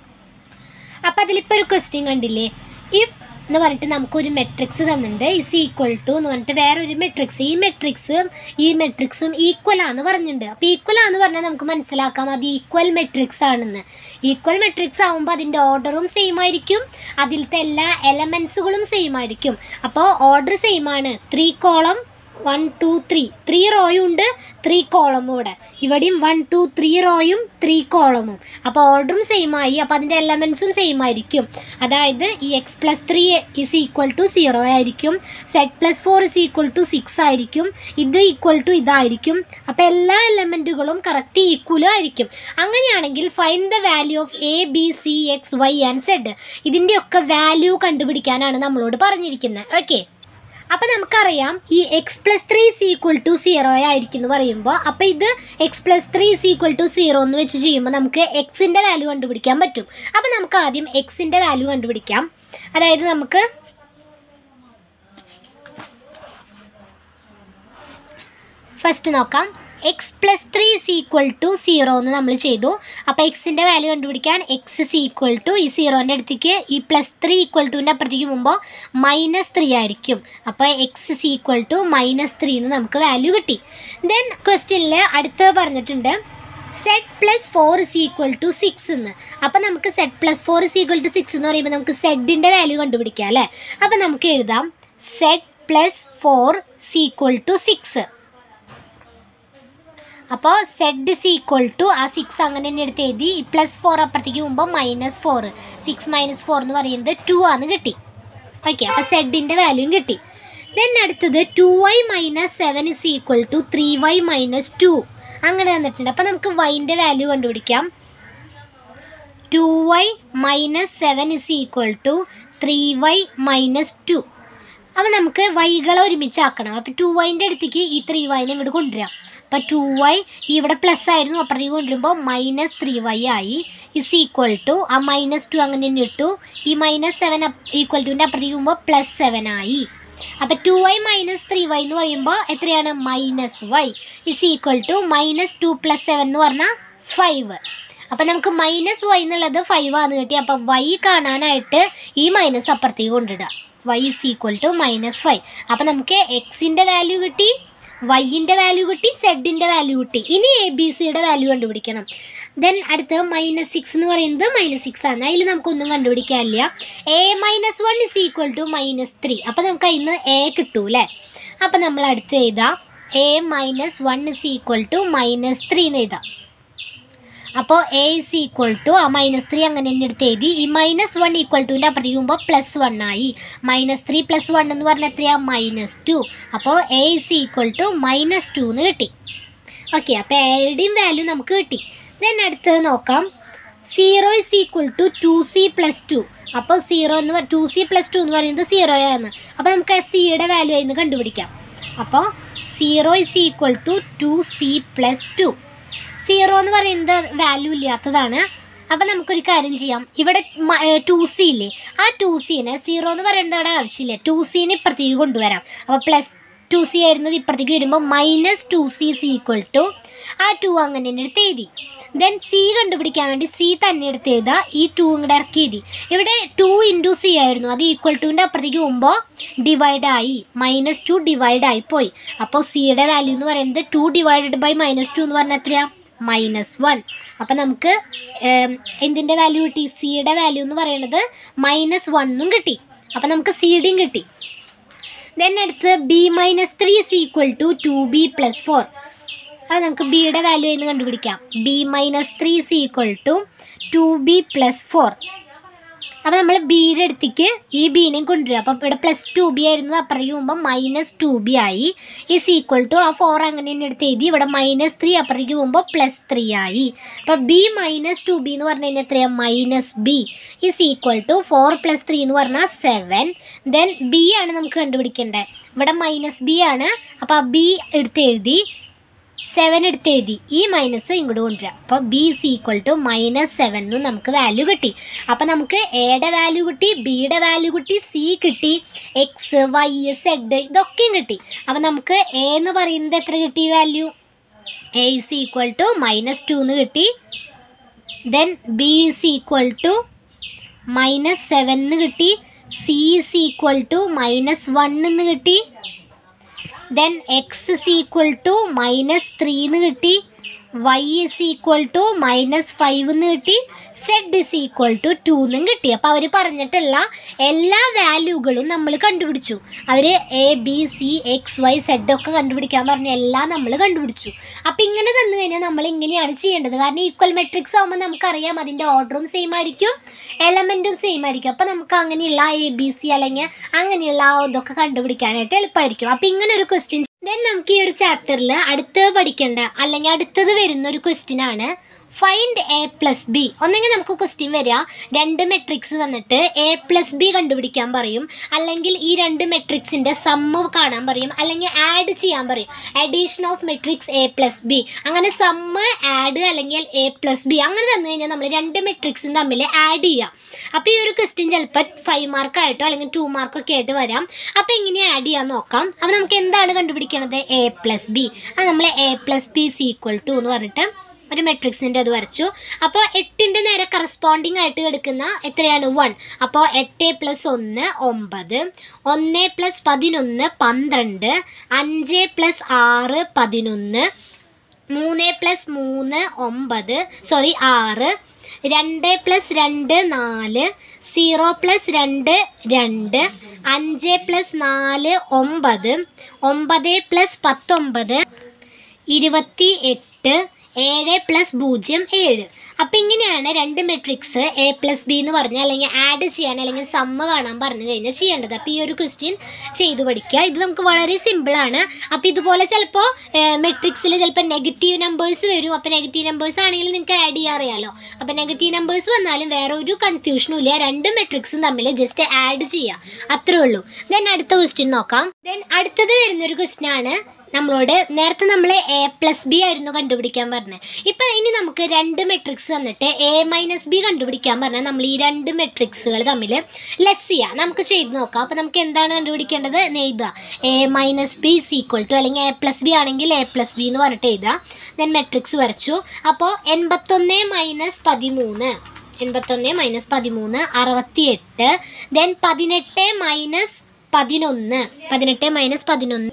അപ്പം അതിലിപ്പോൾ ഒരു ക്വസ്റ്റ്യൻ കണ്ടില്ലേ ഇഫ് എന്ന് പറഞ്ഞിട്ട് നമുക്കൊരു മെട്രിക്സ് തന്നിട്ടുണ്ട് ഇസ് ഈക്വൽ ടു എന്ന് പറഞ്ഞിട്ട് വേറൊരു മെട്രിക്സ് ഈ മെട്രിക്സ് ഈ മെട്രിക്സും ഈക്വൽ ആണെന്ന് പറഞ്ഞിട്ടുണ്ട് അപ്പോൾ ഈക്വൽ ആണെന്ന് പറഞ്ഞാൽ നമുക്ക് മനസ്സിലാക്കാം അത് ഈക്വൽ മെട്രിക്സ് ആണെന്ന് ഈക്വൽ മെട്രിക്സ് ആകുമ്പോൾ അതിൻ്റെ ഓർഡറും സെയിം ആയിരിക്കും അതിലത്തെ എല്ലാ എലമെൻസുകളും സെയിം ആയിരിക്കും അപ്പോൾ ഓർഡർ സെയിം ആണ് three column one two three three റോയും ഉണ്ട് ത്രീ കോളമും ഇവിടെ ഇവിടെയും വൺ ടു ത്രീ റോയും ത്രീ കോളമും അപ്പോൾ ഓർഡറും സെയിം ആയി അപ്പോൾ അതിൻ്റെ എലമെൻസും സെയിം ആയിരിക്കും അതായത് ഈ X plus three is equal to zero ആയിരിക്കും Z plus four is equal to six ആയിരിക്കും ഇത് ഈക്വൽ ടു ഇതായിരിക്കും അപ്പോൾ എല്ലാ എലമെൻറ്റുകളും കറക്റ്റ് ഈക്വലും ആയിരിക്കും അങ്ങനെയാണെങ്കിൽ find the value of A B C X Y and Z ഇതിൻ്റെയൊക്കെ വാല്യൂ കണ്ടുപിടിക്കാനാണ് നമ്മളോട് പറഞ്ഞിരിക്കുന്നത് ഓക്കെ അപ്പം നമുക്കറിയാം ഈ X plus three is equal to zero ആയിരിക്കും എന്ന് പറയുമ്പോൾ അപ്പോൾ ഇത് X plus three is equal to zero എന്ന് വെച്ച് ചെയ്യുമ്പോൾ നമുക്ക് എക്സിൻ്റെ വാല്യൂ കണ്ടുപിടിക്കാൻ പറ്റും അപ്പോൾ നമുക്ക് ആദ്യം എക്സിൻ്റെ വാല്യൂ കണ്ടുപിടിക്കാം അതായത് നമുക്ക് ഫസ്റ്റ് നോക്കാം X plus three is equal to zero എന്ന് നമ്മൾ ചെയ്തു അപ്പോൾ എക്സിൻ്റെ വാല്യൂ കണ്ടുപിടിക്കാൻ എക്സ് ഇസ് ഈക്വൽ ടു ഈ സീറോൻ്റെ അടുത്തേക്ക് ഈ പ്ലസ് ത്രീ ഈക്വൽ ടുവിൻ്റെ അപ്പുറത്തേക്ക് മുമ്പോൾ മൈനസ് ത്രീ ആയിരിക്കും അപ്പോൾ X is equal to minus three എന്ന് നമുക്ക് വാല്യൂ കിട്ടി ദെൻ ക്വസ്റ്റ്യനിൽ അടുത്ത് പറഞ്ഞിട്ടുണ്ട് Z plus four is equal to six എന്ന് അപ്പോൾ നമുക്ക് Z plus four is equal to six എന്ന് പറയുമ്പോൾ നമുക്ക് സെഡിൻ്റെ വാല്യൂ കണ്ടുപിടിക്കാം അല്ലേ അപ്പോൾ നമുക്ക് എഴുതാം Z plus four is equal to six അപ്പോൾ സെഡ് ഇസ് ഈക്വൽ ടു ആ സിക്സ് അങ്ങനെ തന്നെ എടുത്ത് എഴുതി ഈ പ്ലസ് ഫോർ അപ്പുറത്തേക്ക് പോകുമ്പോൾ minus four six minus four എന്ന് പറയുന്നത് ടു ആണ് കിട്ടി ഓക്കെ അപ്പോൾ സെഡിൻ്റെ വാല്യൂയും കിട്ടി ദെൻ അടുത്തത് two Y minus seven is equal to three Y minus two അങ്ങനെ തന്നിട്ടുണ്ട് അപ്പോൾ നമുക്ക് വൈൻ്റെ വാല്യൂ കണ്ടുപിടിക്കാം two Y minus seven is equal to three Y minus two അപ്പോൾ നമുക്ക് വൈകളെ ഒരുമിച്ചാക്കണം അപ്പോൾ ടു വൈൻ്റെ അടുത്തേക്ക് ഈ ത്രീ വൈനെ ഇങ്ങോട്ട് കൊണ്ടുവരാം അപ്പോൾ ടു വൈ ഇവിടെ പ്ലസ് ആയിരുന്നു അപ്പുറത്തേക്ക് കൊണ്ടുവരുമ്പോൾ മൈനസ് ത്രീ വൈ ആയി ഇസ് ഈക്വൽ ടു ആ മൈനസ് ടു അങ്ങനെ തന്നെ ഇട്ടു ഈ മൈനസ് സെവൻ ഈക്വൽ ടുവിൻ്റെ അപ്പുറത്തേക്ക് പോകുമ്പോൾ പ്ലസ് സെവൻ ആയി അപ്പോൾ two Y minus three Y എന്ന് പറയുമ്പോൾ എത്രയാണ് minus Y is equal to minus two plus seven എന്ന് പറഞ്ഞാൽ ഫൈവ് അപ്പം നമുക്ക് മൈനസ് വൈ എന്നുള്ളത് ഫൈവ് ആണ് കിട്ടി അപ്പം വൈ കാണാനായിട്ട് ഈ മൈനസ് അപ്പുറത്തേക്ക് കൊണ്ടിടുക Y is equal to minus five അപ്പം നമുക്ക് എക്സിൻ്റെ വാല്യൂ കിട്ടി വൈൻ്റെ വാല്യൂ കിട്ടി സെഡിൻ്റെ വാല്യൂ കിട്ടി ഇനി എ ബി സിയുടെ വാല്യൂ കണ്ടുപിടിക്കണം ദെൻ അടുത്ത് മൈനസ് സിക്സ് എന്ന് പറയുന്നത് മൈനസ് സിക്സ് ആണ് അതിൽ നമുക്കൊന്നും കണ്ടുപിടിക്കാനില്ല A minus one is equal to minus three അപ്പോൾ നമുക്ക് അതിൽ നിന്ന് എ കിട്ടൂ അല്ലേ അപ്പോൾ നമ്മൾ അടുത്ത് എഴുതാം A minus one is equal to minus three എന്ന് എഴുതാം അപ്പോൾ എ ഇസ് ഈക്വൽ ടു ആ മൈനസ് ത്രീ അങ്ങനെ തന്നെ എടുത്ത് എഴുതി ഈ മൈനസ് വൺ ഈക്വൽ ടുവിൻ്റെ അപ്പുറത്ത് ചെയ്യുമ്പോൾ പ്ലസ് വൺ ആയി മൈനസ് ത്രീ പ്ലസ് വൺ എന്ന് പറഞ്ഞാൽ എത്രയാ മൈനസ് ടു അപ്പോൾ A is equal to minus two എന്ന് കിട്ടി ഓക്കെ അപ്പോൾ എയുടെയും വാല്യൂ നമുക്ക് കിട്ടി ദെൻ അടുത്തത് നോക്കാം zero is equal to two C plus two അപ്പോൾ സീറോ എന്ന് ടു സി പ്ലസ് ടു എന്ന് പറയുന്നത് സീറോയാണ് അപ്പോൾ നമുക്ക് സിയുടെ വാല്യൂ ആയിരുന്നു കണ്ടുപിടിക്കാം അപ്പോൾ zero is equal to two C plus two zero എന്ന് പറയുന്നത് വാല്യൂ ഇല്ലാത്തതാണ് അപ്പം നമുക്കൊരു കാര്യം ചെയ്യാം ഇവിടെ ടു സി ഇല്ലേ ആ ടു സീനെ സീറോ എന്ന് പറയേണ്ട അവിടെ ആവശ്യമില്ല ടു സീനെ ഇപ്പുറത്തേക്ക് കൊണ്ടുവരാം അപ്പോൾ പ്ലസ് ടു സി ആയിരുന്നത് ഇപ്പുറത്തേക്ക് വരുമ്പോൾ minus two C is equal to ആ ടു അങ്ങനെ തന്നെ എടുത്ത് എഴുതി ദെൻ സി കണ്ടുപിടിക്കാൻ വേണ്ടി സി തന്നെ എടുത്ത് എഴുതുക ഈ ടു ഇങ്ങോട്ട് ഇറക്കി എഴുതി ഇവിടെ ടു ഇൻറ്റു സി ആയിരുന്നു അത് ഈക്വൽ ടുവിൻ്റെ അപ്പുറത്തേക്ക് പോകുമ്പോൾ ഡിവൈഡ് ആയി മൈനസ് ടു ഡിവൈഡ് ആയി പോയി അപ്പോൾ സിയുടെ വാല്യൂ എന്ന് പറയുന്നത് two divided by minus two എന്ന് പറഞ്ഞാൽ എത്രയാ മൈനസ് വൺ അപ്പം നമുക്ക് ഏം, എന്തിൻ്റെ വാല്യൂ കിട്ടി സിയുടെ വാല്യൂ എന്ന് പറയുന്നത് മൈനസ് വണ്ണും കിട്ടി അപ്പം നമുക്ക് സിയുടെയും കിട്ടി ദെൻ അടുത്ത് B minus three is equal to two B plus four അത് നമുക്ക് ബിയുടെ വാല്യൂ എന്ന് കണ്ടുപിടിക്കാം B minus three is equal to two B plus four അപ്പോൾ നമ്മൾ ബിയുടെ അടുത്തേക്ക് ഈ ബീനെയും കൊണ്ടുവരിക അപ്പം ഇവിടെ പ്ലസ് ടു ബി ആയിരുന്നത് അപ്പുറത്തേക്ക് പോകുമ്പോൾ മൈനസ് ടു ബി ആയി ഇസ് ഈക്വൽ ടു ആ ഫോർ അങ്ങനെ തന്നെ എടുത്ത് എഴുതി ഇവിടെ മൈനസ് ത്രീ അപ്പുറത്തേക്ക് പോകുമ്പോൾ പ്ലസ് ത്രീ ആയി അപ്പം ബി മൈനസ് ടു ബി എന്ന് പറഞ്ഞു കഴിഞ്ഞാൽ എത്രയാണ് minus B is equal to four plus three എന്ന് പറഞ്ഞാൽ സെവൻ ദെൻ ബി ആണ് നമുക്ക് കണ്ടുപിടിക്കേണ്ടത് ഇവിടെ മൈനസ് ബി ആണ് അപ്പോൾ ആ ബി എടുത്ത് എഴുതി സെവൻ എടുത്ത് എഴുതി ഈ മൈനസ് ഇങ്ങോട്ട് കൊണ്ടുവരാം അപ്പോൾ B C equal to minus seven എന്നും നമുക്ക് വാല്യൂ കിട്ടി അപ്പോൾ നമുക്ക് എയുടെ വാല്യൂ കിട്ടി ബിയുടെ വാല്യൂ കിട്ടി സി കിട്ടി എക്സ് വൈ സെഡ് ഇതൊക്കെയും കിട്ടി അപ്പോൾ നമുക്ക് എ എന്ന് പറയുന്നത് എത്ര കിട്ടി value A is equal to minus two എന്ന് കിട്ടി then B is equal to minus seven എന്ന് കിട്ടി C is equal to minus one എന്ന് കിട്ടി then X is equal to minus three എന്ന് കിട്ടി Y is equal to minus five എന്ന് കിട്ടി Z is equal to two എന്നും കിട്ടി അപ്പോൾ അവർ പറഞ്ഞിട്ടുള്ള എല്ലാ വാല്യൂകളും നമ്മൾ കണ്ടുപിടിച്ചു അവർ A B C X Y Z ഒക്കെ കണ്ടുപിടിക്കാൻ പറഞ്ഞ എല്ലാം നമ്മൾ കണ്ടുപിടിച്ചു അപ്പോൾ ഇങ്ങനെ തന്നു കഴിഞ്ഞാൽ നമ്മൾ ഇങ്ങനെയാണ് ചെയ്യേണ്ടത് കാരണം ഈക്വൽ മെട്രിക്സ് ആകുമ്പോൾ നമുക്കറിയാം അതിൻ്റെ ഓർഡറും സെയിം ആയിരിക്കും എലമെൻറ്റും സെയിം ആയിരിക്കും അപ്പോൾ നമുക്ക് അങ്ങനെയുള്ള എ ബി സി അല്ലെങ്കിൽ അങ്ങനെയുള്ള ആ ഇതൊക്കെ കണ്ടുപിടിക്കാനായിട്ട് എളുപ്പമായിരിക്കും അപ്പോൾ ഇങ്ങനെ ഒരു ക്വസ്റ്റ്യൻ ദെൻ നമുക്ക് ഈ ഒരു ചാപ്റ്ററിൽ അടുത്തത് പഠിക്കേണ്ട അല്ലെങ്കിൽ അടുത്തത് വരുന്ന ഒരു ക്വസ്റ്റ്യൻ ആണ് ഫൈൻഡ് എ പ്ലസ് ബി ഒന്നെങ്കിൽ നമുക്ക് ക്വസ്റ്റ്യൻ വരിക രണ്ട് മെട്രിക്സ് തന്നിട്ട് എ പ്ലസ് ബി കണ്ടുപിടിക്കാൻ പറയും അല്ലെങ്കിൽ ഈ രണ്ട് മെട്രിക്സിൻ്റെ സമ്മ് കാണാൻ പറയും അല്ലെങ്കിൽ ആഡ് ചെയ്യാൻ പറയും addition of matrix A plus B അങ്ങനെ സമ്മ് ആഡ് അല്ലെങ്കിൽ എ പ്ലസ് ബി അങ്ങനെ തന്നു കഴിഞ്ഞാൽ നമ്മൾ രണ്ട് മെട്രിക്സും തമ്മിൽ ആഡ് ചെയ്യുക അപ്പോൾ ഈ ഒരു ക്വസ്റ്റ്യൻ ചിലപ്പോൾ ഫൈവ് മാർക്കായിട്ടോ അല്ലെങ്കിൽ ടു മാർക്കൊക്കെ ആയിട്ട് വരാം അപ്പോൾ ഇങ്ങനെ ആഡ് ചെയ്യാൻ നോക്കാം അപ്പോൾ നമുക്ക് എന്താണ് കണ്ടുപിടിക്കണത് എ പ്ലസ് ബി അത് നമ്മൾ A plus B C equal to എന്ന് പറഞ്ഞിട്ട് ഒരു മെട്രിക്സിൻ്റെ അത് വരച്ചു അപ്പോൾ എട്ടിൻ്റെ നേരെ കറസ്പോണ്ടിങ് ആയിട്ട് കിടക്കുന്ന എത്രയാണ് വൺ അപ്പോൾ എട്ട് പ്ലസ് ഒന്ന് ഒമ്പത് ഒന്ന് പ്ലസ് പതിനൊന്ന് പന്ത്രണ്ട് അഞ്ച് പ്ലസ് ആറ് പതിനൊന്ന് മൂന്ന് പ്ലസ് മൂന്ന് ഒമ്പത് സോറി ആറ് രണ്ട് പ്ലസ് രണ്ട് നാല് സീറോ പ്ലസ് രണ്ട് രണ്ട് അഞ്ച് പ്ലസ് നാല് ഒമ്പത് ഒമ്പത് പ്ലസ് പത്തൊമ്പത് ഇരുപത്തി എട്ട് ഏഴ് പ്ലസ് പൂജ്യം ഏഴ് അപ്പം ഇങ്ങനെയാണ് രണ്ട് മെട്രിക്സ് എ പ്ലസ് ബി എന്ന് പറഞ്ഞാൽ അല്ലെങ്കിൽ ആഡ് ചെയ്യാൻ അല്ലെങ്കിൽ സമ്മ കാണാൻ പറഞ്ഞു കഴിഞ്ഞാൽ ചെയ്യേണ്ടത് അപ്പോൾ ഈ ഒരു ക്വസ്റ്റ്യൻ ചെയ്തു പഠിക്കുക ഇത് നമുക്ക് വളരെ സിമ്പിളാണ് അപ്പോൾ ഇതുപോലെ ചിലപ്പോൾ മെട്രിക്സിൽ ചിലപ്പോൾ നെഗറ്റീവ് നമ്പേഴ്സ് വരും അപ്പോൾ നെഗറ്റീവ് നമ്പേഴ്സ് ആണെങ്കിൽ നിങ്ങൾക്ക് ആഡ് ചെയ്യാൻ അറിയാമല്ലോ അപ്പോൾ നെഗറ്റീവ് നമ്പേഴ്സ് വന്നാലും വേറെ ഒരു കൺഫ്യൂഷനും ഇല്ല രണ്ട് മെട്രിക്സും തമ്മിൽ ജസ്റ്റ് ആഡ് ചെയ്യുക അത്രേ ഉള്ളൂ ദെൻ അടുത്ത ക്വസ്റ്റ്യൻ നോക്കാം ദെൻ അടുത്തത് വരുന്നൊരു ക്വസ്റ്റ്യൻ ആണ് നമ്മളോട് നേരത്തെ നമ്മൾ എ പ്ലസ് ബി ആയിരുന്നു കണ്ടുപിടിക്കാൻ പറഞ്ഞത് ഇപ്പം ഇനി നമുക്ക് രണ്ട് മെട്രിക്സ് തന്നിട്ട് എ മൈനസ് ബി കണ്ടുപിടിക്കാൻ പറഞ്ഞാൽ നമ്മൾ ഈ രണ്ട് മെട്രിക്സുകൾ തമ്മിൽ ലെസ് ചെയ്യുക നമുക്ക് ചെയ്ത് നോക്കാം അപ്പോൾ നമുക്ക് എന്താണ് കണ്ടുപിടിക്കേണ്ടത് എന്ന് എഴുതുക A minus B is equal to അല്ലെങ്കിൽ എ പ്ലസ് ബി ആണെങ്കിൽ എ പ്ലസ് ബി എന്ന് പറഞ്ഞിട്ട് എഴുതുക ദെൻ മെട്രിക്സ് വരച്ചു അപ്പോൾ എൺപത്തൊന്ന് മൈനസ് പതിമൂന്ന് എൺപത്തൊന്ന് മൈനസ് പതിമൂന്ന് അറുപത്തി എട്ട് ദെൻ പതിനെട്ട് മൈനസ് പതിനൊന്ന് പതിനെട്ട് മൈനസ് പതിനൊന്ന്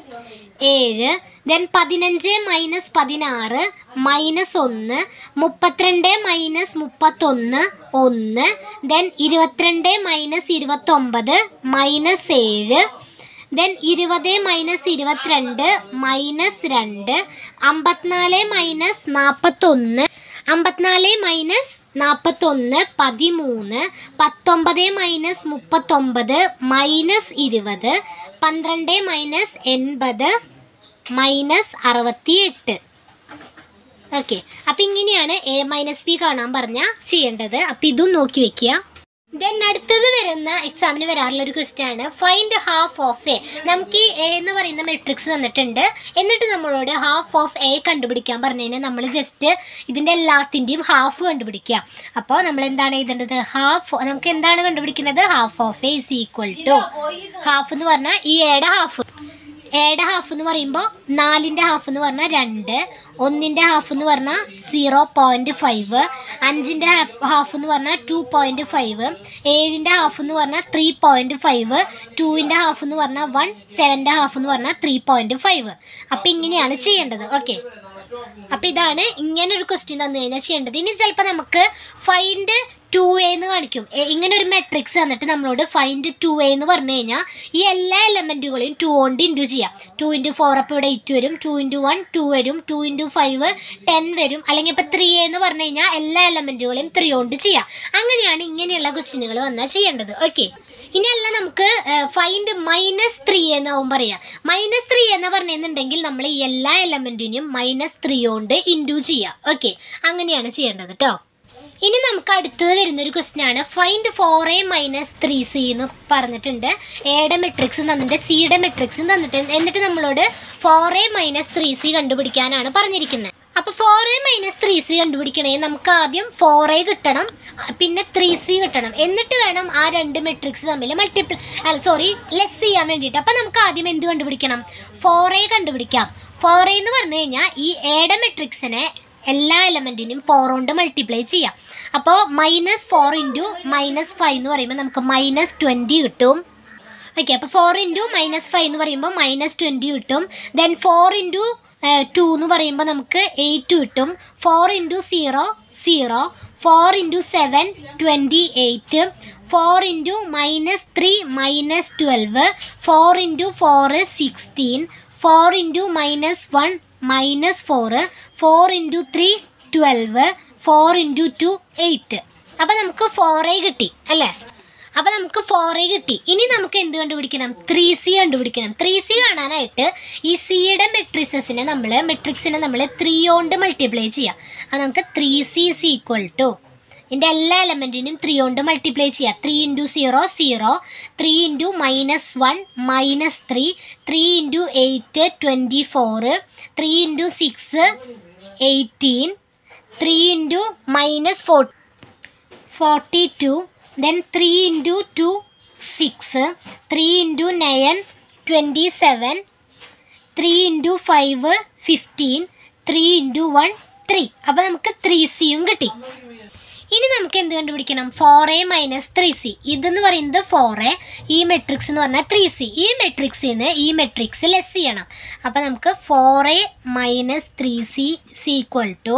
ഏഴ് ദെൻ പതിനഞ്ച് മൈനസ് പതിനാറ് മൈനസ് ഒന്ന് മുപ്പത്തിരണ്ട് മൈനസ് മുപ്പത്തൊന്ന് ഒന്ന് ദെൻ ഇരുപത്തിരണ്ട് മൈനസ് ഇരുപത്തൊമ്പത് മൈനസ് ഏഴ് ദെൻ ഇരുപത് മൈനസ് ഇരുപത്തിരണ്ട് മൈനസ് രണ്ട് അമ്പത്തിനാല് മൈനസ് നാൽപ്പത്തൊന്ന് അമ്പത്തിനാല് മൈനസ് നാൽപ്പത്തൊന്ന് പതിമൂന്ന് പത്തൊമ്പത് മൈനസ് മുപ്പത്തൊമ്പത് മൈനസ് ഇരുപത് പന്ത്രണ്ട് മൈനസ് എൺപത് മൈനസ് അറുപത്തി എട്ട് ഓക്കെ അപ്പം ഇങ്ങനെയാണ് എ മൈനസ് ബി കാണാൻ പറഞ്ഞാൽ ചെയ്യേണ്ടത് അപ്പം ഇതും നോക്കി വെക്കുക ദെൻ അടുത്തത് വരുന്ന എക്സാമിന് വരാറുള്ള ഒരു ക്വസ്റ്റ്യൻ ആണ് ഫൈൻഡ് ഹാഫ് ഓഫ് എ നമുക്ക് ഈ എ എന്ന് പറയുന്ന മെട്രിക്സ് തന്നിട്ടുണ്ട് എന്നിട്ട് നമ്മളോട് ഹാഫ് ഓഫ് എ കണ്ടുപിടിക്കാൻ പറഞ്ഞു കഴിഞ്ഞാൽ നമ്മൾ ജസ്റ്റ് ഇതിൻ്റെ എല്ലാത്തിൻ്റെയും ഹാഫ് കണ്ടുപിടിക്കുക അപ്പോൾ നമ്മൾ എന്താണ് എഴുതേണ്ടത് ഹാഫ് നമുക്ക് എന്താണ് കണ്ടുപിടിക്കുന്നത് half of A is equal to half എന്ന് പറഞ്ഞാൽ ഈ എയുടെ ഹാഫ് എയുടെ ഹാഫ് എന്ന് പറയുമ്പോൾ നാലിൻ്റെ ഹാഫ് എന്ന് പറഞ്ഞാൽ രണ്ട് ഒന്നിൻ്റെ ഹാഫ് എന്ന് പറഞ്ഞാൽ സീറോ പോയിൻറ്റ് ഫൈവ് അഞ്ചിൻ്റെ ഹാഫ് എന്ന് പറഞ്ഞാൽ ടു പോയിൻറ്റ് ഫൈവ് ഏഴിൻ്റെ ഹാഫ് എന്ന് പറഞ്ഞാൽ ത്രീ പോയിൻറ്റ് ഫൈവ് ടൂവിൻ്റെ ഹാഫ് എന്ന് പറഞ്ഞാൽ വൺ സെവൻ്റെ ഹാഫ് എന്ന് പറഞ്ഞാൽ ത്രീ പോയിൻറ്റ് ഫൈവ് അപ്പം ഇങ്ങനെയാണ് ചെയ്യേണ്ടത് ഓക്കെ അപ്പം ഇതാണ് ഇങ്ങനെ ഒരു ക്വസ്റ്റ്യൻ തന്നു കഴിഞ്ഞാൽ ചെയ്യേണ്ടത് ഇനി ചിലപ്പോൾ നമുക്ക് ഫൈൻഡ് ടു എ എന്ന് കാണിക്കും എ- ഇങ്ങനെ ഒരു മെട്രിക്സ് തന്നിട്ട് നമ്മളോട് ഫൈൻഡ് ടു എ എന്ന് പറഞ്ഞു കഴിഞ്ഞാൽ ഈ എല്ലാ എലമെൻറ്റുകളെയും ടു കൊണ്ട് ഇൻറ്റു ചെയ്യാം ടു ഇൻറ്റു ഫോർ അപ്പോൾ ഇവിടെ എയ്റ്റ് വരും ടു ഇൻറ്റു വൺ ടു വരും ടു ഇൻറ്റു ഫൈവ് ടെൻ വരും അല്ലെങ്കിൽ ഇപ്പോൾ ത്രീ എന്ന് പറഞ്ഞു കഴിഞ്ഞാൽ എല്ലാ എലമെൻറ്റുകളെയും ത്രീ കൊണ്ട് ചെയ്യാം അങ്ങനെയാണ് ഇങ്ങനെയുള്ള ക്വസ്റ്റ്യനുകൾ വന്നാൽ ചെയ്യേണ്ടത് ഓക്കെ ഇനിയല്ല നമുക്ക് ഫൈൻഡ് മൈനസ് ത്രീ എന്നാവും പറയാം മൈനസ് ത്രീ എന്ന് പറഞ്ഞിട്ടുണ്ടെങ്കിൽ നമ്മൾ ഈ എല്ലാ എലമെൻറ്റിനും മൈനസ് ത്രീ കൊണ്ട് ഇൻറ്റു ചെയ്യാം ഓക്കെ അങ്ങനെയാണ് ചെയ്യേണ്ടത് കേട്ടോ ഇനി നമുക്ക് അടുത്തത് വരുന്നൊരു ക്വസ്റ്റ്യൻ ആണ് find four A minus three C എന്ന് പറഞ്ഞിട്ടുണ്ട് എയുടെ മെട്രിക്സ് തന്നിട്ട് സിയുടെ മെട്രിക്സും തന്നിട്ട് എന്നിട്ട് നമ്മളോട് four A minus three C കണ്ടുപിടിക്കാനാണ് പറഞ്ഞിരിക്കുന്നത് അപ്പോൾ four A minus three C കണ്ടുപിടിക്കണേ നമുക്ക് ആദ്യം ഫോർ എ കിട്ടണം പിന്നെ ത്രീ സി കിട്ടണം എന്നിട്ട് വേണം ആ രണ്ട് മെട്രിക്സ് തമ്മിൽ മൾട്ടിപ്പിൾ അല്ല സോറി ലെസ് ചെയ്യാൻ വേണ്ടിയിട്ട് അപ്പോൾ നമുക്ക് ആദ്യം എന്ത് കണ്ടുപിടിക്കണം ഫോർ എ കണ്ടുപിടിക്കാം ഫോർ എ എന്ന് പറഞ്ഞു കഴിഞ്ഞാൽ ഈ എയുടെ മെട്രിക്സിനെ എല്ലാ എലമെൻറ്റിനും ഫോർ കൊണ്ട് മൾട്ടിപ്ലൈ ചെയ്യാം അപ്പോൾ minus four into minus five എന്ന് പറയുമ്പോൾ നമുക്ക് മൈനസ് ട്വൻറ്റി കിട്ടും ഓക്കെ അപ്പോൾ ഫോർ ഇൻറ്റു മൈനസ് ഫൈവ് എന്ന് പറയുമ്പോൾ മൈനസ് ട്വൻറ്റി കിട്ടും ദെൻ ഫോർ ഇൻറ്റു ടു എന്ന് പറയുമ്പോൾ നമുക്ക് എയ്റ്റ് കിട്ടും four into zero zero four into seven twenty eight four into minus three minus twelve four into four sixteen four into minus one minus four four into three twelve four into two eight അപ്പം നമുക്ക് ഫോറേ കിട്ടി അല്ലേ അപ്പം നമുക്ക് ഫോറേ കിട്ടി ഇനി നമുക്ക് എന്ത് കണ്ടുപിടിക്കണം ത്രീ സി കണ്ടുപിടിക്കണം ത്രീ സി കാണാനായിട്ട് ഈ സിയുടെ മെട്രിസസിനെ നമ്മൾ മെട്രിക്സിനെ നമ്മൾ ത്രീ കൊണ്ട് മൾട്ടിപ്ലൈ ചെയ്യാം അത് നമുക്ക് three C is equal to ഇതിൻ്റെ എല്ലാ എലമെൻറ്റിനും ത്രീ കൊണ്ട് മൾട്ടിപ്ലൈ ചെയ്യാം three into zero zero three into minus one minus three three into eight twenty four three into six eighteen three into minus four forty two then three into two six three into nine twenty seven three into five fifteen three into one three അപ്പോൾ നമുക്ക് ത്രീ സിയും കിട്ടി ഇനി നമുക്ക് എന്ത് കണ്ടുപിടിക്കണം four A minus three C ഇതെന്ന് പറയുന്നത് ഫോർ എ ഈ മെട്രിക്സ് എന്ന് പറഞ്ഞാൽ ത്രീ സി ഈ മെട്രിക്സിൽ നിന്ന് ഈ മെട്രിക്സ് ലെസ് ചെയ്യണം അപ്പോൾ നമുക്ക് four A minus three C C equal to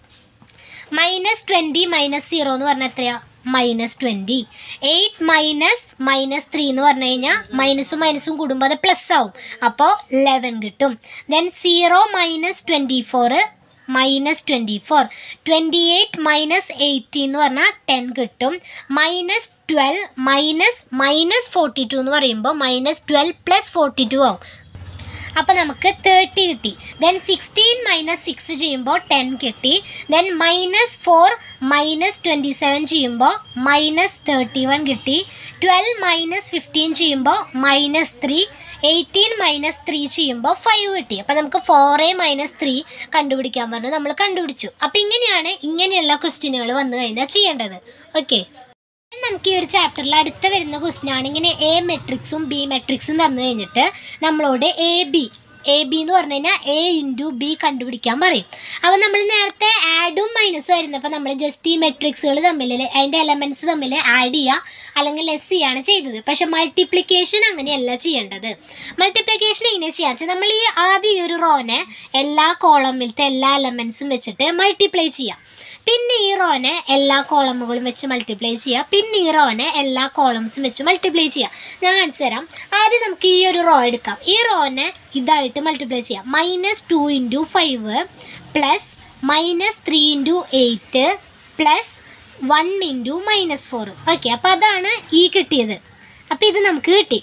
minus twenty minus zero എന്ന് പറഞ്ഞാൽ എത്രയാ minus twenty eight minus minus three എന്ന് പറഞ്ഞു കഴിഞ്ഞാൽ മൈനസും മൈനസും കൂടുമ്പോൾ അത് പ്ലസ് ആവും അപ്പോൾ ലെവൻ കിട്ടും then zero minus twenty four minus twenty four twenty eight minus eighty എന്ന് പറഞ്ഞാൽ ടെൻ കിട്ടും minus twelve minus minus forty two എന്ന് പറയുമ്പോൾ minus twelve plus forty two ആവും അപ്പോൾ നമുക്ക് തേർട്ടി കിട്ടി ദെൻ സിക്സ്റ്റീൻ മൈനസ് സിക്സ് ചെയ്യുമ്പോൾ ടെൻ കിട്ടി then minus four minus twenty seven ചെയ്യുമ്പോൾ മൈനസ് തേർട്ടി വൺ കിട്ടി ട്വൽവ് മൈനസ് ഫിഫ്റ്റീൻ ചെയ്യുമ്പോൾ minus three eighteen minus three ചെയ്യുമ്പോൾ ഫൈവ് കിട്ടി അപ്പോൾ നമുക്ക് ഫോർ എ മൈനസ് ത്രീ കണ്ടുപിടിക്കാൻ പറഞ്ഞു നമ്മൾ കണ്ടുപിടിച്ചു അപ്പോൾ ഇങ്ങനെയാണ് ഇങ്ങനെയുള്ള ക്വസ്റ്റ്യനുകൾ വന്നു കഴിഞ്ഞാൽ ചെയ്യേണ്ടത് ഓക്കെ നമുക്ക് ഈ ഒരു ചാപ്റ്ററിൽ അടുത്ത വരുന്ന ക്വസ്റ്റ്യൻ ആണ് ഇങ്ങനെ എ മെട്രിക്സും ബി മെട്രിക്സും തന്നു കഴിഞ്ഞിട്ട് നമ്മളോട് എ ബി എ ബി എന്ന് പറഞ്ഞു കഴിഞ്ഞാൽ എ ഇൻറ്റു ബി കണ്ടുപിടിക്കാൻ പറയും അപ്പോൾ നമ്മൾ നേരത്തെ ആഡും മൈനസും ആയിരുന്നപ്പോൾ നമ്മൾ ജസ്റ്റ് ഈ മെട്രിക്സുകൾ തമ്മിൽ അതിൻ്റെ എലമെൻറ്റ്സ് തമ്മിൽ ആഡ് ചെയ്യുക അല്ലെങ്കിൽ ലെസ് ചെയ്യാണ് ചെയ്തത് പക്ഷേ മൾട്ടിപ്ലിക്കേഷൻ അങ്ങനെയല്ല ചെയ്യേണ്ടത് മൾട്ടിപ്ലിക്കേഷൻ എങ്ങനെ ചെയ്യാന്ന് വെച്ചാൽ നമ്മൾ ഈ ആദ്യം ഈ ഒരു റോനെ എല്ലാ കോളമിലത്തെ എല്ലാ എലമെൻറ്റ്സും വെച്ചിട്ട് മൾട്ടിപ്ലൈ ചെയ്യാം പിന്നെ ഈ റോനെ എല്ലാ കോളമുകളും വെച്ച് മൾട്ടിപ്ലൈ ചെയ്യുക പിന്നെ ഈ റോനെ എല്ലാ കോളംസും വെച്ച് മൾട്ടിപ്ലൈ ചെയ്യുക ഞാൻ കാണിച്ചു തരാം ആദ്യം നമുക്ക് ഈ ഒരു റോ എടുക്കാം ഈ റോനെ ഇതായിട്ട് മൾട്ടിപ്ലൈ ചെയ്യാം minus two into five plus minus three into eight plus one into minus four okay അപ്പോൾ അതാണ് ഈ കിട്ടിയത് അപ്പോൾ ഇത് നമുക്ക് കിട്ടി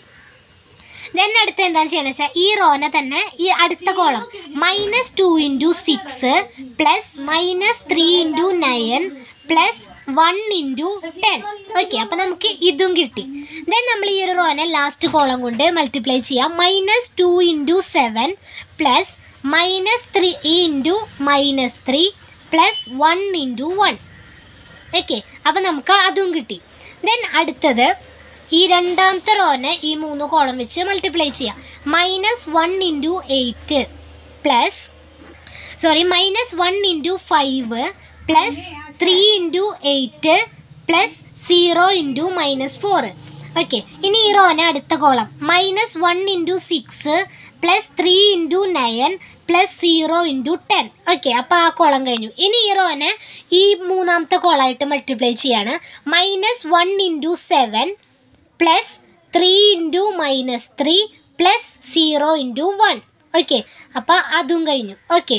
ദെൻ അടുത്ത് എന്താ ചെയ്യണമെന്ന് വെച്ചാൽ ഈ റോനെ തന്നെ ഈ അടുത്ത column minus two into six plus minus three into nine plus one into ten okay അപ്പോൾ നമുക്ക് ഇതും കിട്ടി ദെൻ നമ്മൾ ഈ ഒരു റോനെ ലാസ്റ്റ് കോളം കൊണ്ട് മൾട്ടിപ്ലൈ ചെയ്യാം minus two into seven plus minus three into minus three plus one into one okay അപ്പോൾ നമുക്ക് അതും കിട്ടി ദെൻ അടുത്തത് ഈ രണ്ടാമത്തെ റോനെ ഈ മൂന്ന് കോളം വെച്ച് മൾട്ടിപ്ലൈ ചെയ്യാം minus one into eight plus sorry minus one into five plus three into eight plus zero into minus four okay ഇനി ഈ റോനെ അടുത്ത column minus one into six plus three into nine plus zero into ten okay അപ്പോൾ ആ കോളം കഴിഞ്ഞു ഇനി ഈ റോനെ ഈ മൂന്നാമത്തെ കോളായിട്ട് മൾട്ടിപ്ലൈ ചെയ്യാണ് minus one into seven plus three into minus three plus zero into one okay അപ്പോൾ അതും കഴിഞ്ഞു ഓക്കെ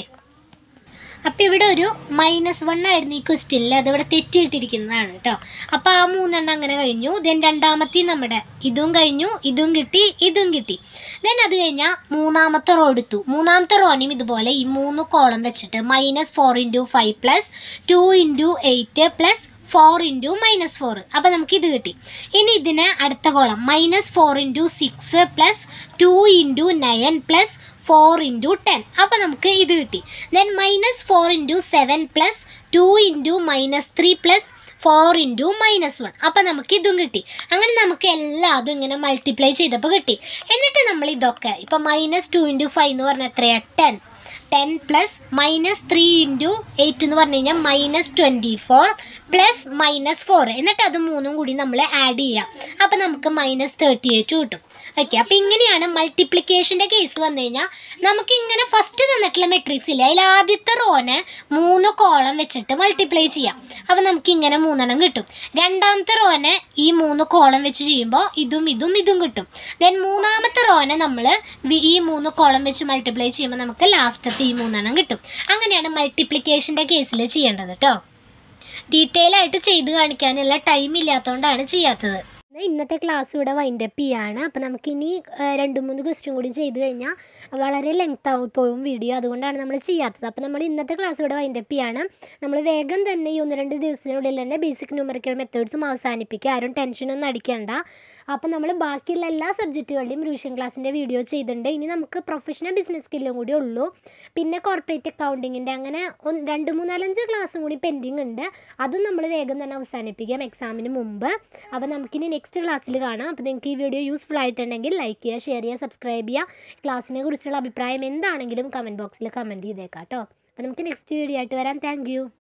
അപ്പോൾ ഇവിടെ ഒരു മൈനസ് വൺ ആയിരുന്നു ഈ ക്വസ്റ്റ്യനിൽ അതിവിടെ തെറ്റിയിട്ടിരിക്കുന്നതാണ് കേട്ടോ അപ്പോൾ ആ മൂന്നെണ്ണം അങ്ങനെ കഴിഞ്ഞു ദെൻ രണ്ടാമത്തെ നമ്മുടെ ഇതും കഴിഞ്ഞു ഇതും കിട്ടി ഇതും കിട്ടി ദെൻ അത് കഴിഞ്ഞാൽ മൂന്നാമത്തെ റോ എടുത്തു മൂന്നാമത്തെ റോനും ഇതുപോലെ ഈ മൂന്ന് കോളം വെച്ചിട്ട് minus four into five plus two into eight plus four into minus four അപ്പോൾ നമുക്ക് ഇത് കിട്ടി ഇനി ഇതിന് അടുത്ത column minus four into six plus two into nine plus four into ten അപ്പോൾ നമുക്ക് ഇത് കിട്ടി then minus four into seven plus two into minus three plus four into minus one അപ്പോൾ നമുക്ക് ഇതും കിട്ടി അങ്ങനെ നമുക്ക് എല്ലാതും ഇങ്ങനെ മൾട്ടിപ്ലൈ ചെയ്തപ്പോൾ കിട്ടി എന്നിട്ട് നമ്മൾ ഇതൊക്കെ ഇപ്പോൾ മൈനസ് ടു ഇൻറ്റു ഫൈവ് എന്ന് പറഞ്ഞാൽ എത്രയാണ് ten ten plus minus three into eight എന്ന് പറഞ്ഞു കഴിഞ്ഞാൽ minus twenty four plus minus four എന്നിട്ട് അത് മൂന്നും കൂടി നമ്മൾ ആഡ് ചെയ്യാം അപ്പോൾ നമുക്ക് മൈനസ് തേർട്ടി എയ്റ്റ് കിട്ടും ഓക്കെ അപ്പോൾ ഇങ്ങനെയാണ് മൾട്ടിപ്ലിക്കേഷൻ്റെ കേസ് വന്നു കഴിഞ്ഞാൽ നമുക്ക് ഇങ്ങനെ ഫസ്റ്റ് തന്നിട്ടുള്ള മെട്രിക്സ് ഇല്ല അതിൽ ആദ്യത്തെ റോനെ മൂന്ന് കോളം വെച്ചിട്ട് മൾട്ടിപ്ലൈ ചെയ്യാം അപ്പോൾ നമുക്ക് ഇങ്ങനെ മൂന്നെണ്ണം കിട്ടും രണ്ടാമത്തെ റോനെ ഈ മൂന്ന് കോളം വെച്ച് ചെയ്യുമ്പോൾ ഇതും ഇതും ഇതും കിട്ടും ദെൻ മൂന്നാമത്തെ റോനെ നമ്മൾ ഈ മൂന്ന് കോളം വെച്ച് മൾട്ടിപ്ലൈ ചെയ്യുമ്പോൾ നമുക്ക് ലാസ്റ്റത്തെ ഈ മൂന്നെണ്ണം കിട്ടും അങ്ങനെയാണ് മൾട്ടിപ്ലിക്കേഷൻ്റെ കേസിൽ ചെയ്യേണ്ടത് കേട്ടോ ഡീറ്റെയിൽ ആയിട്ട് ചെയ്ത് കാണിക്കാനുള്ള ടൈം ഇല്ലാത്തതുകൊണ്ടാണ് ചെയ്യാത്തത് ഇന്നത്തെ ക്ലാസ് ഇവിടെ വൈൻഡ് അപ്പ് ചെയ്യാണ് അപ്പോൾ നമുക്കിനി ഏഹ്, രണ്ട് മൂന്ന് ക്വസ്റ്റ്യൻ കൂടി ചെയ്ത് കഴിഞ്ഞാൽ വളരെ ലെങ്ത് ആവും പോകും വീഡിയോ അതുകൊണ്ടാണ് നമ്മൾ ചെയ്യാത്തത് അപ്പോൾ നമ്മൾ ഇന്നത്തെ ക്ലാസ് ഇവിടെ വൈൻഡ് അപ്പ് ചെയ്യാണ് നമ്മൾ വേഗം തന്നെ ഈ ഒന്ന് രണ്ട് ദിവസത്തിനുള്ളിൽ തന്നെ ബേസിക് ന്യൂമറിക്കൽ മെത്തേഡ്സും അവസാനിപ്പിക്കുക ആരും ടെൻഷനൊന്നും അടിക്കണ്ട അപ്പോൾ നമ്മൾ ബാക്കിയുള്ള എല്ലാ സബ്ജക്റ്റുകളുടെയും റിവിഷൻ ക്ലാസ്സിൻ്റെ വീഡിയോ ചെയ്തിട്ടുണ്ട് ഇനി നമുക്ക് പ്രൊഫഷണൽ ബിസിനസ് സ്കില്ലും കൂടി ഉള്ളൂ പിന്നെ കോർപ്പറേറ്റ് അക്കൗണ്ടിങ്ങിൻ്റെ അങ്ങനെ ഒന്ന് രണ്ട് മൂന്നാലഞ്ച് ക്ലാസ്സും കൂടി പെൻഡിങ് ഉണ്ട് അതും നമ്മൾ വേഗം തന്നെ അവസാനിപ്പിക്കാം എക്സാമിന് മുമ്പ് അപ്പോൾ നമുക്കിനി നെക്സ്റ്റ് ക്ലാസ്സിൽ കാണാം അപ്പോൾ നിങ്ങൾക്ക് ഈ വീഡിയോ യൂസ്ഫുൾ ആയിട്ടുണ്ടെങ്കിൽ ലൈക്ക് ചെയ്യുക ഷെയർ ചെയ്യുക സബ്സ്ക്രൈബ് ചെയ്യുക ക്ലാസ്സിനെ കുറിച്ചുള്ള അഭിപ്രായം എന്താണെങ്കിലും കമൻറ്റ് ബോക്സിൽ കമൻറ്റ് ചെയ്തേക്കാം കേട്ടോ അപ്പോൾ നമുക്ക് നെക്സ്റ്റ് വീഡിയോ ആയിട്ട് വരാം താങ്ക്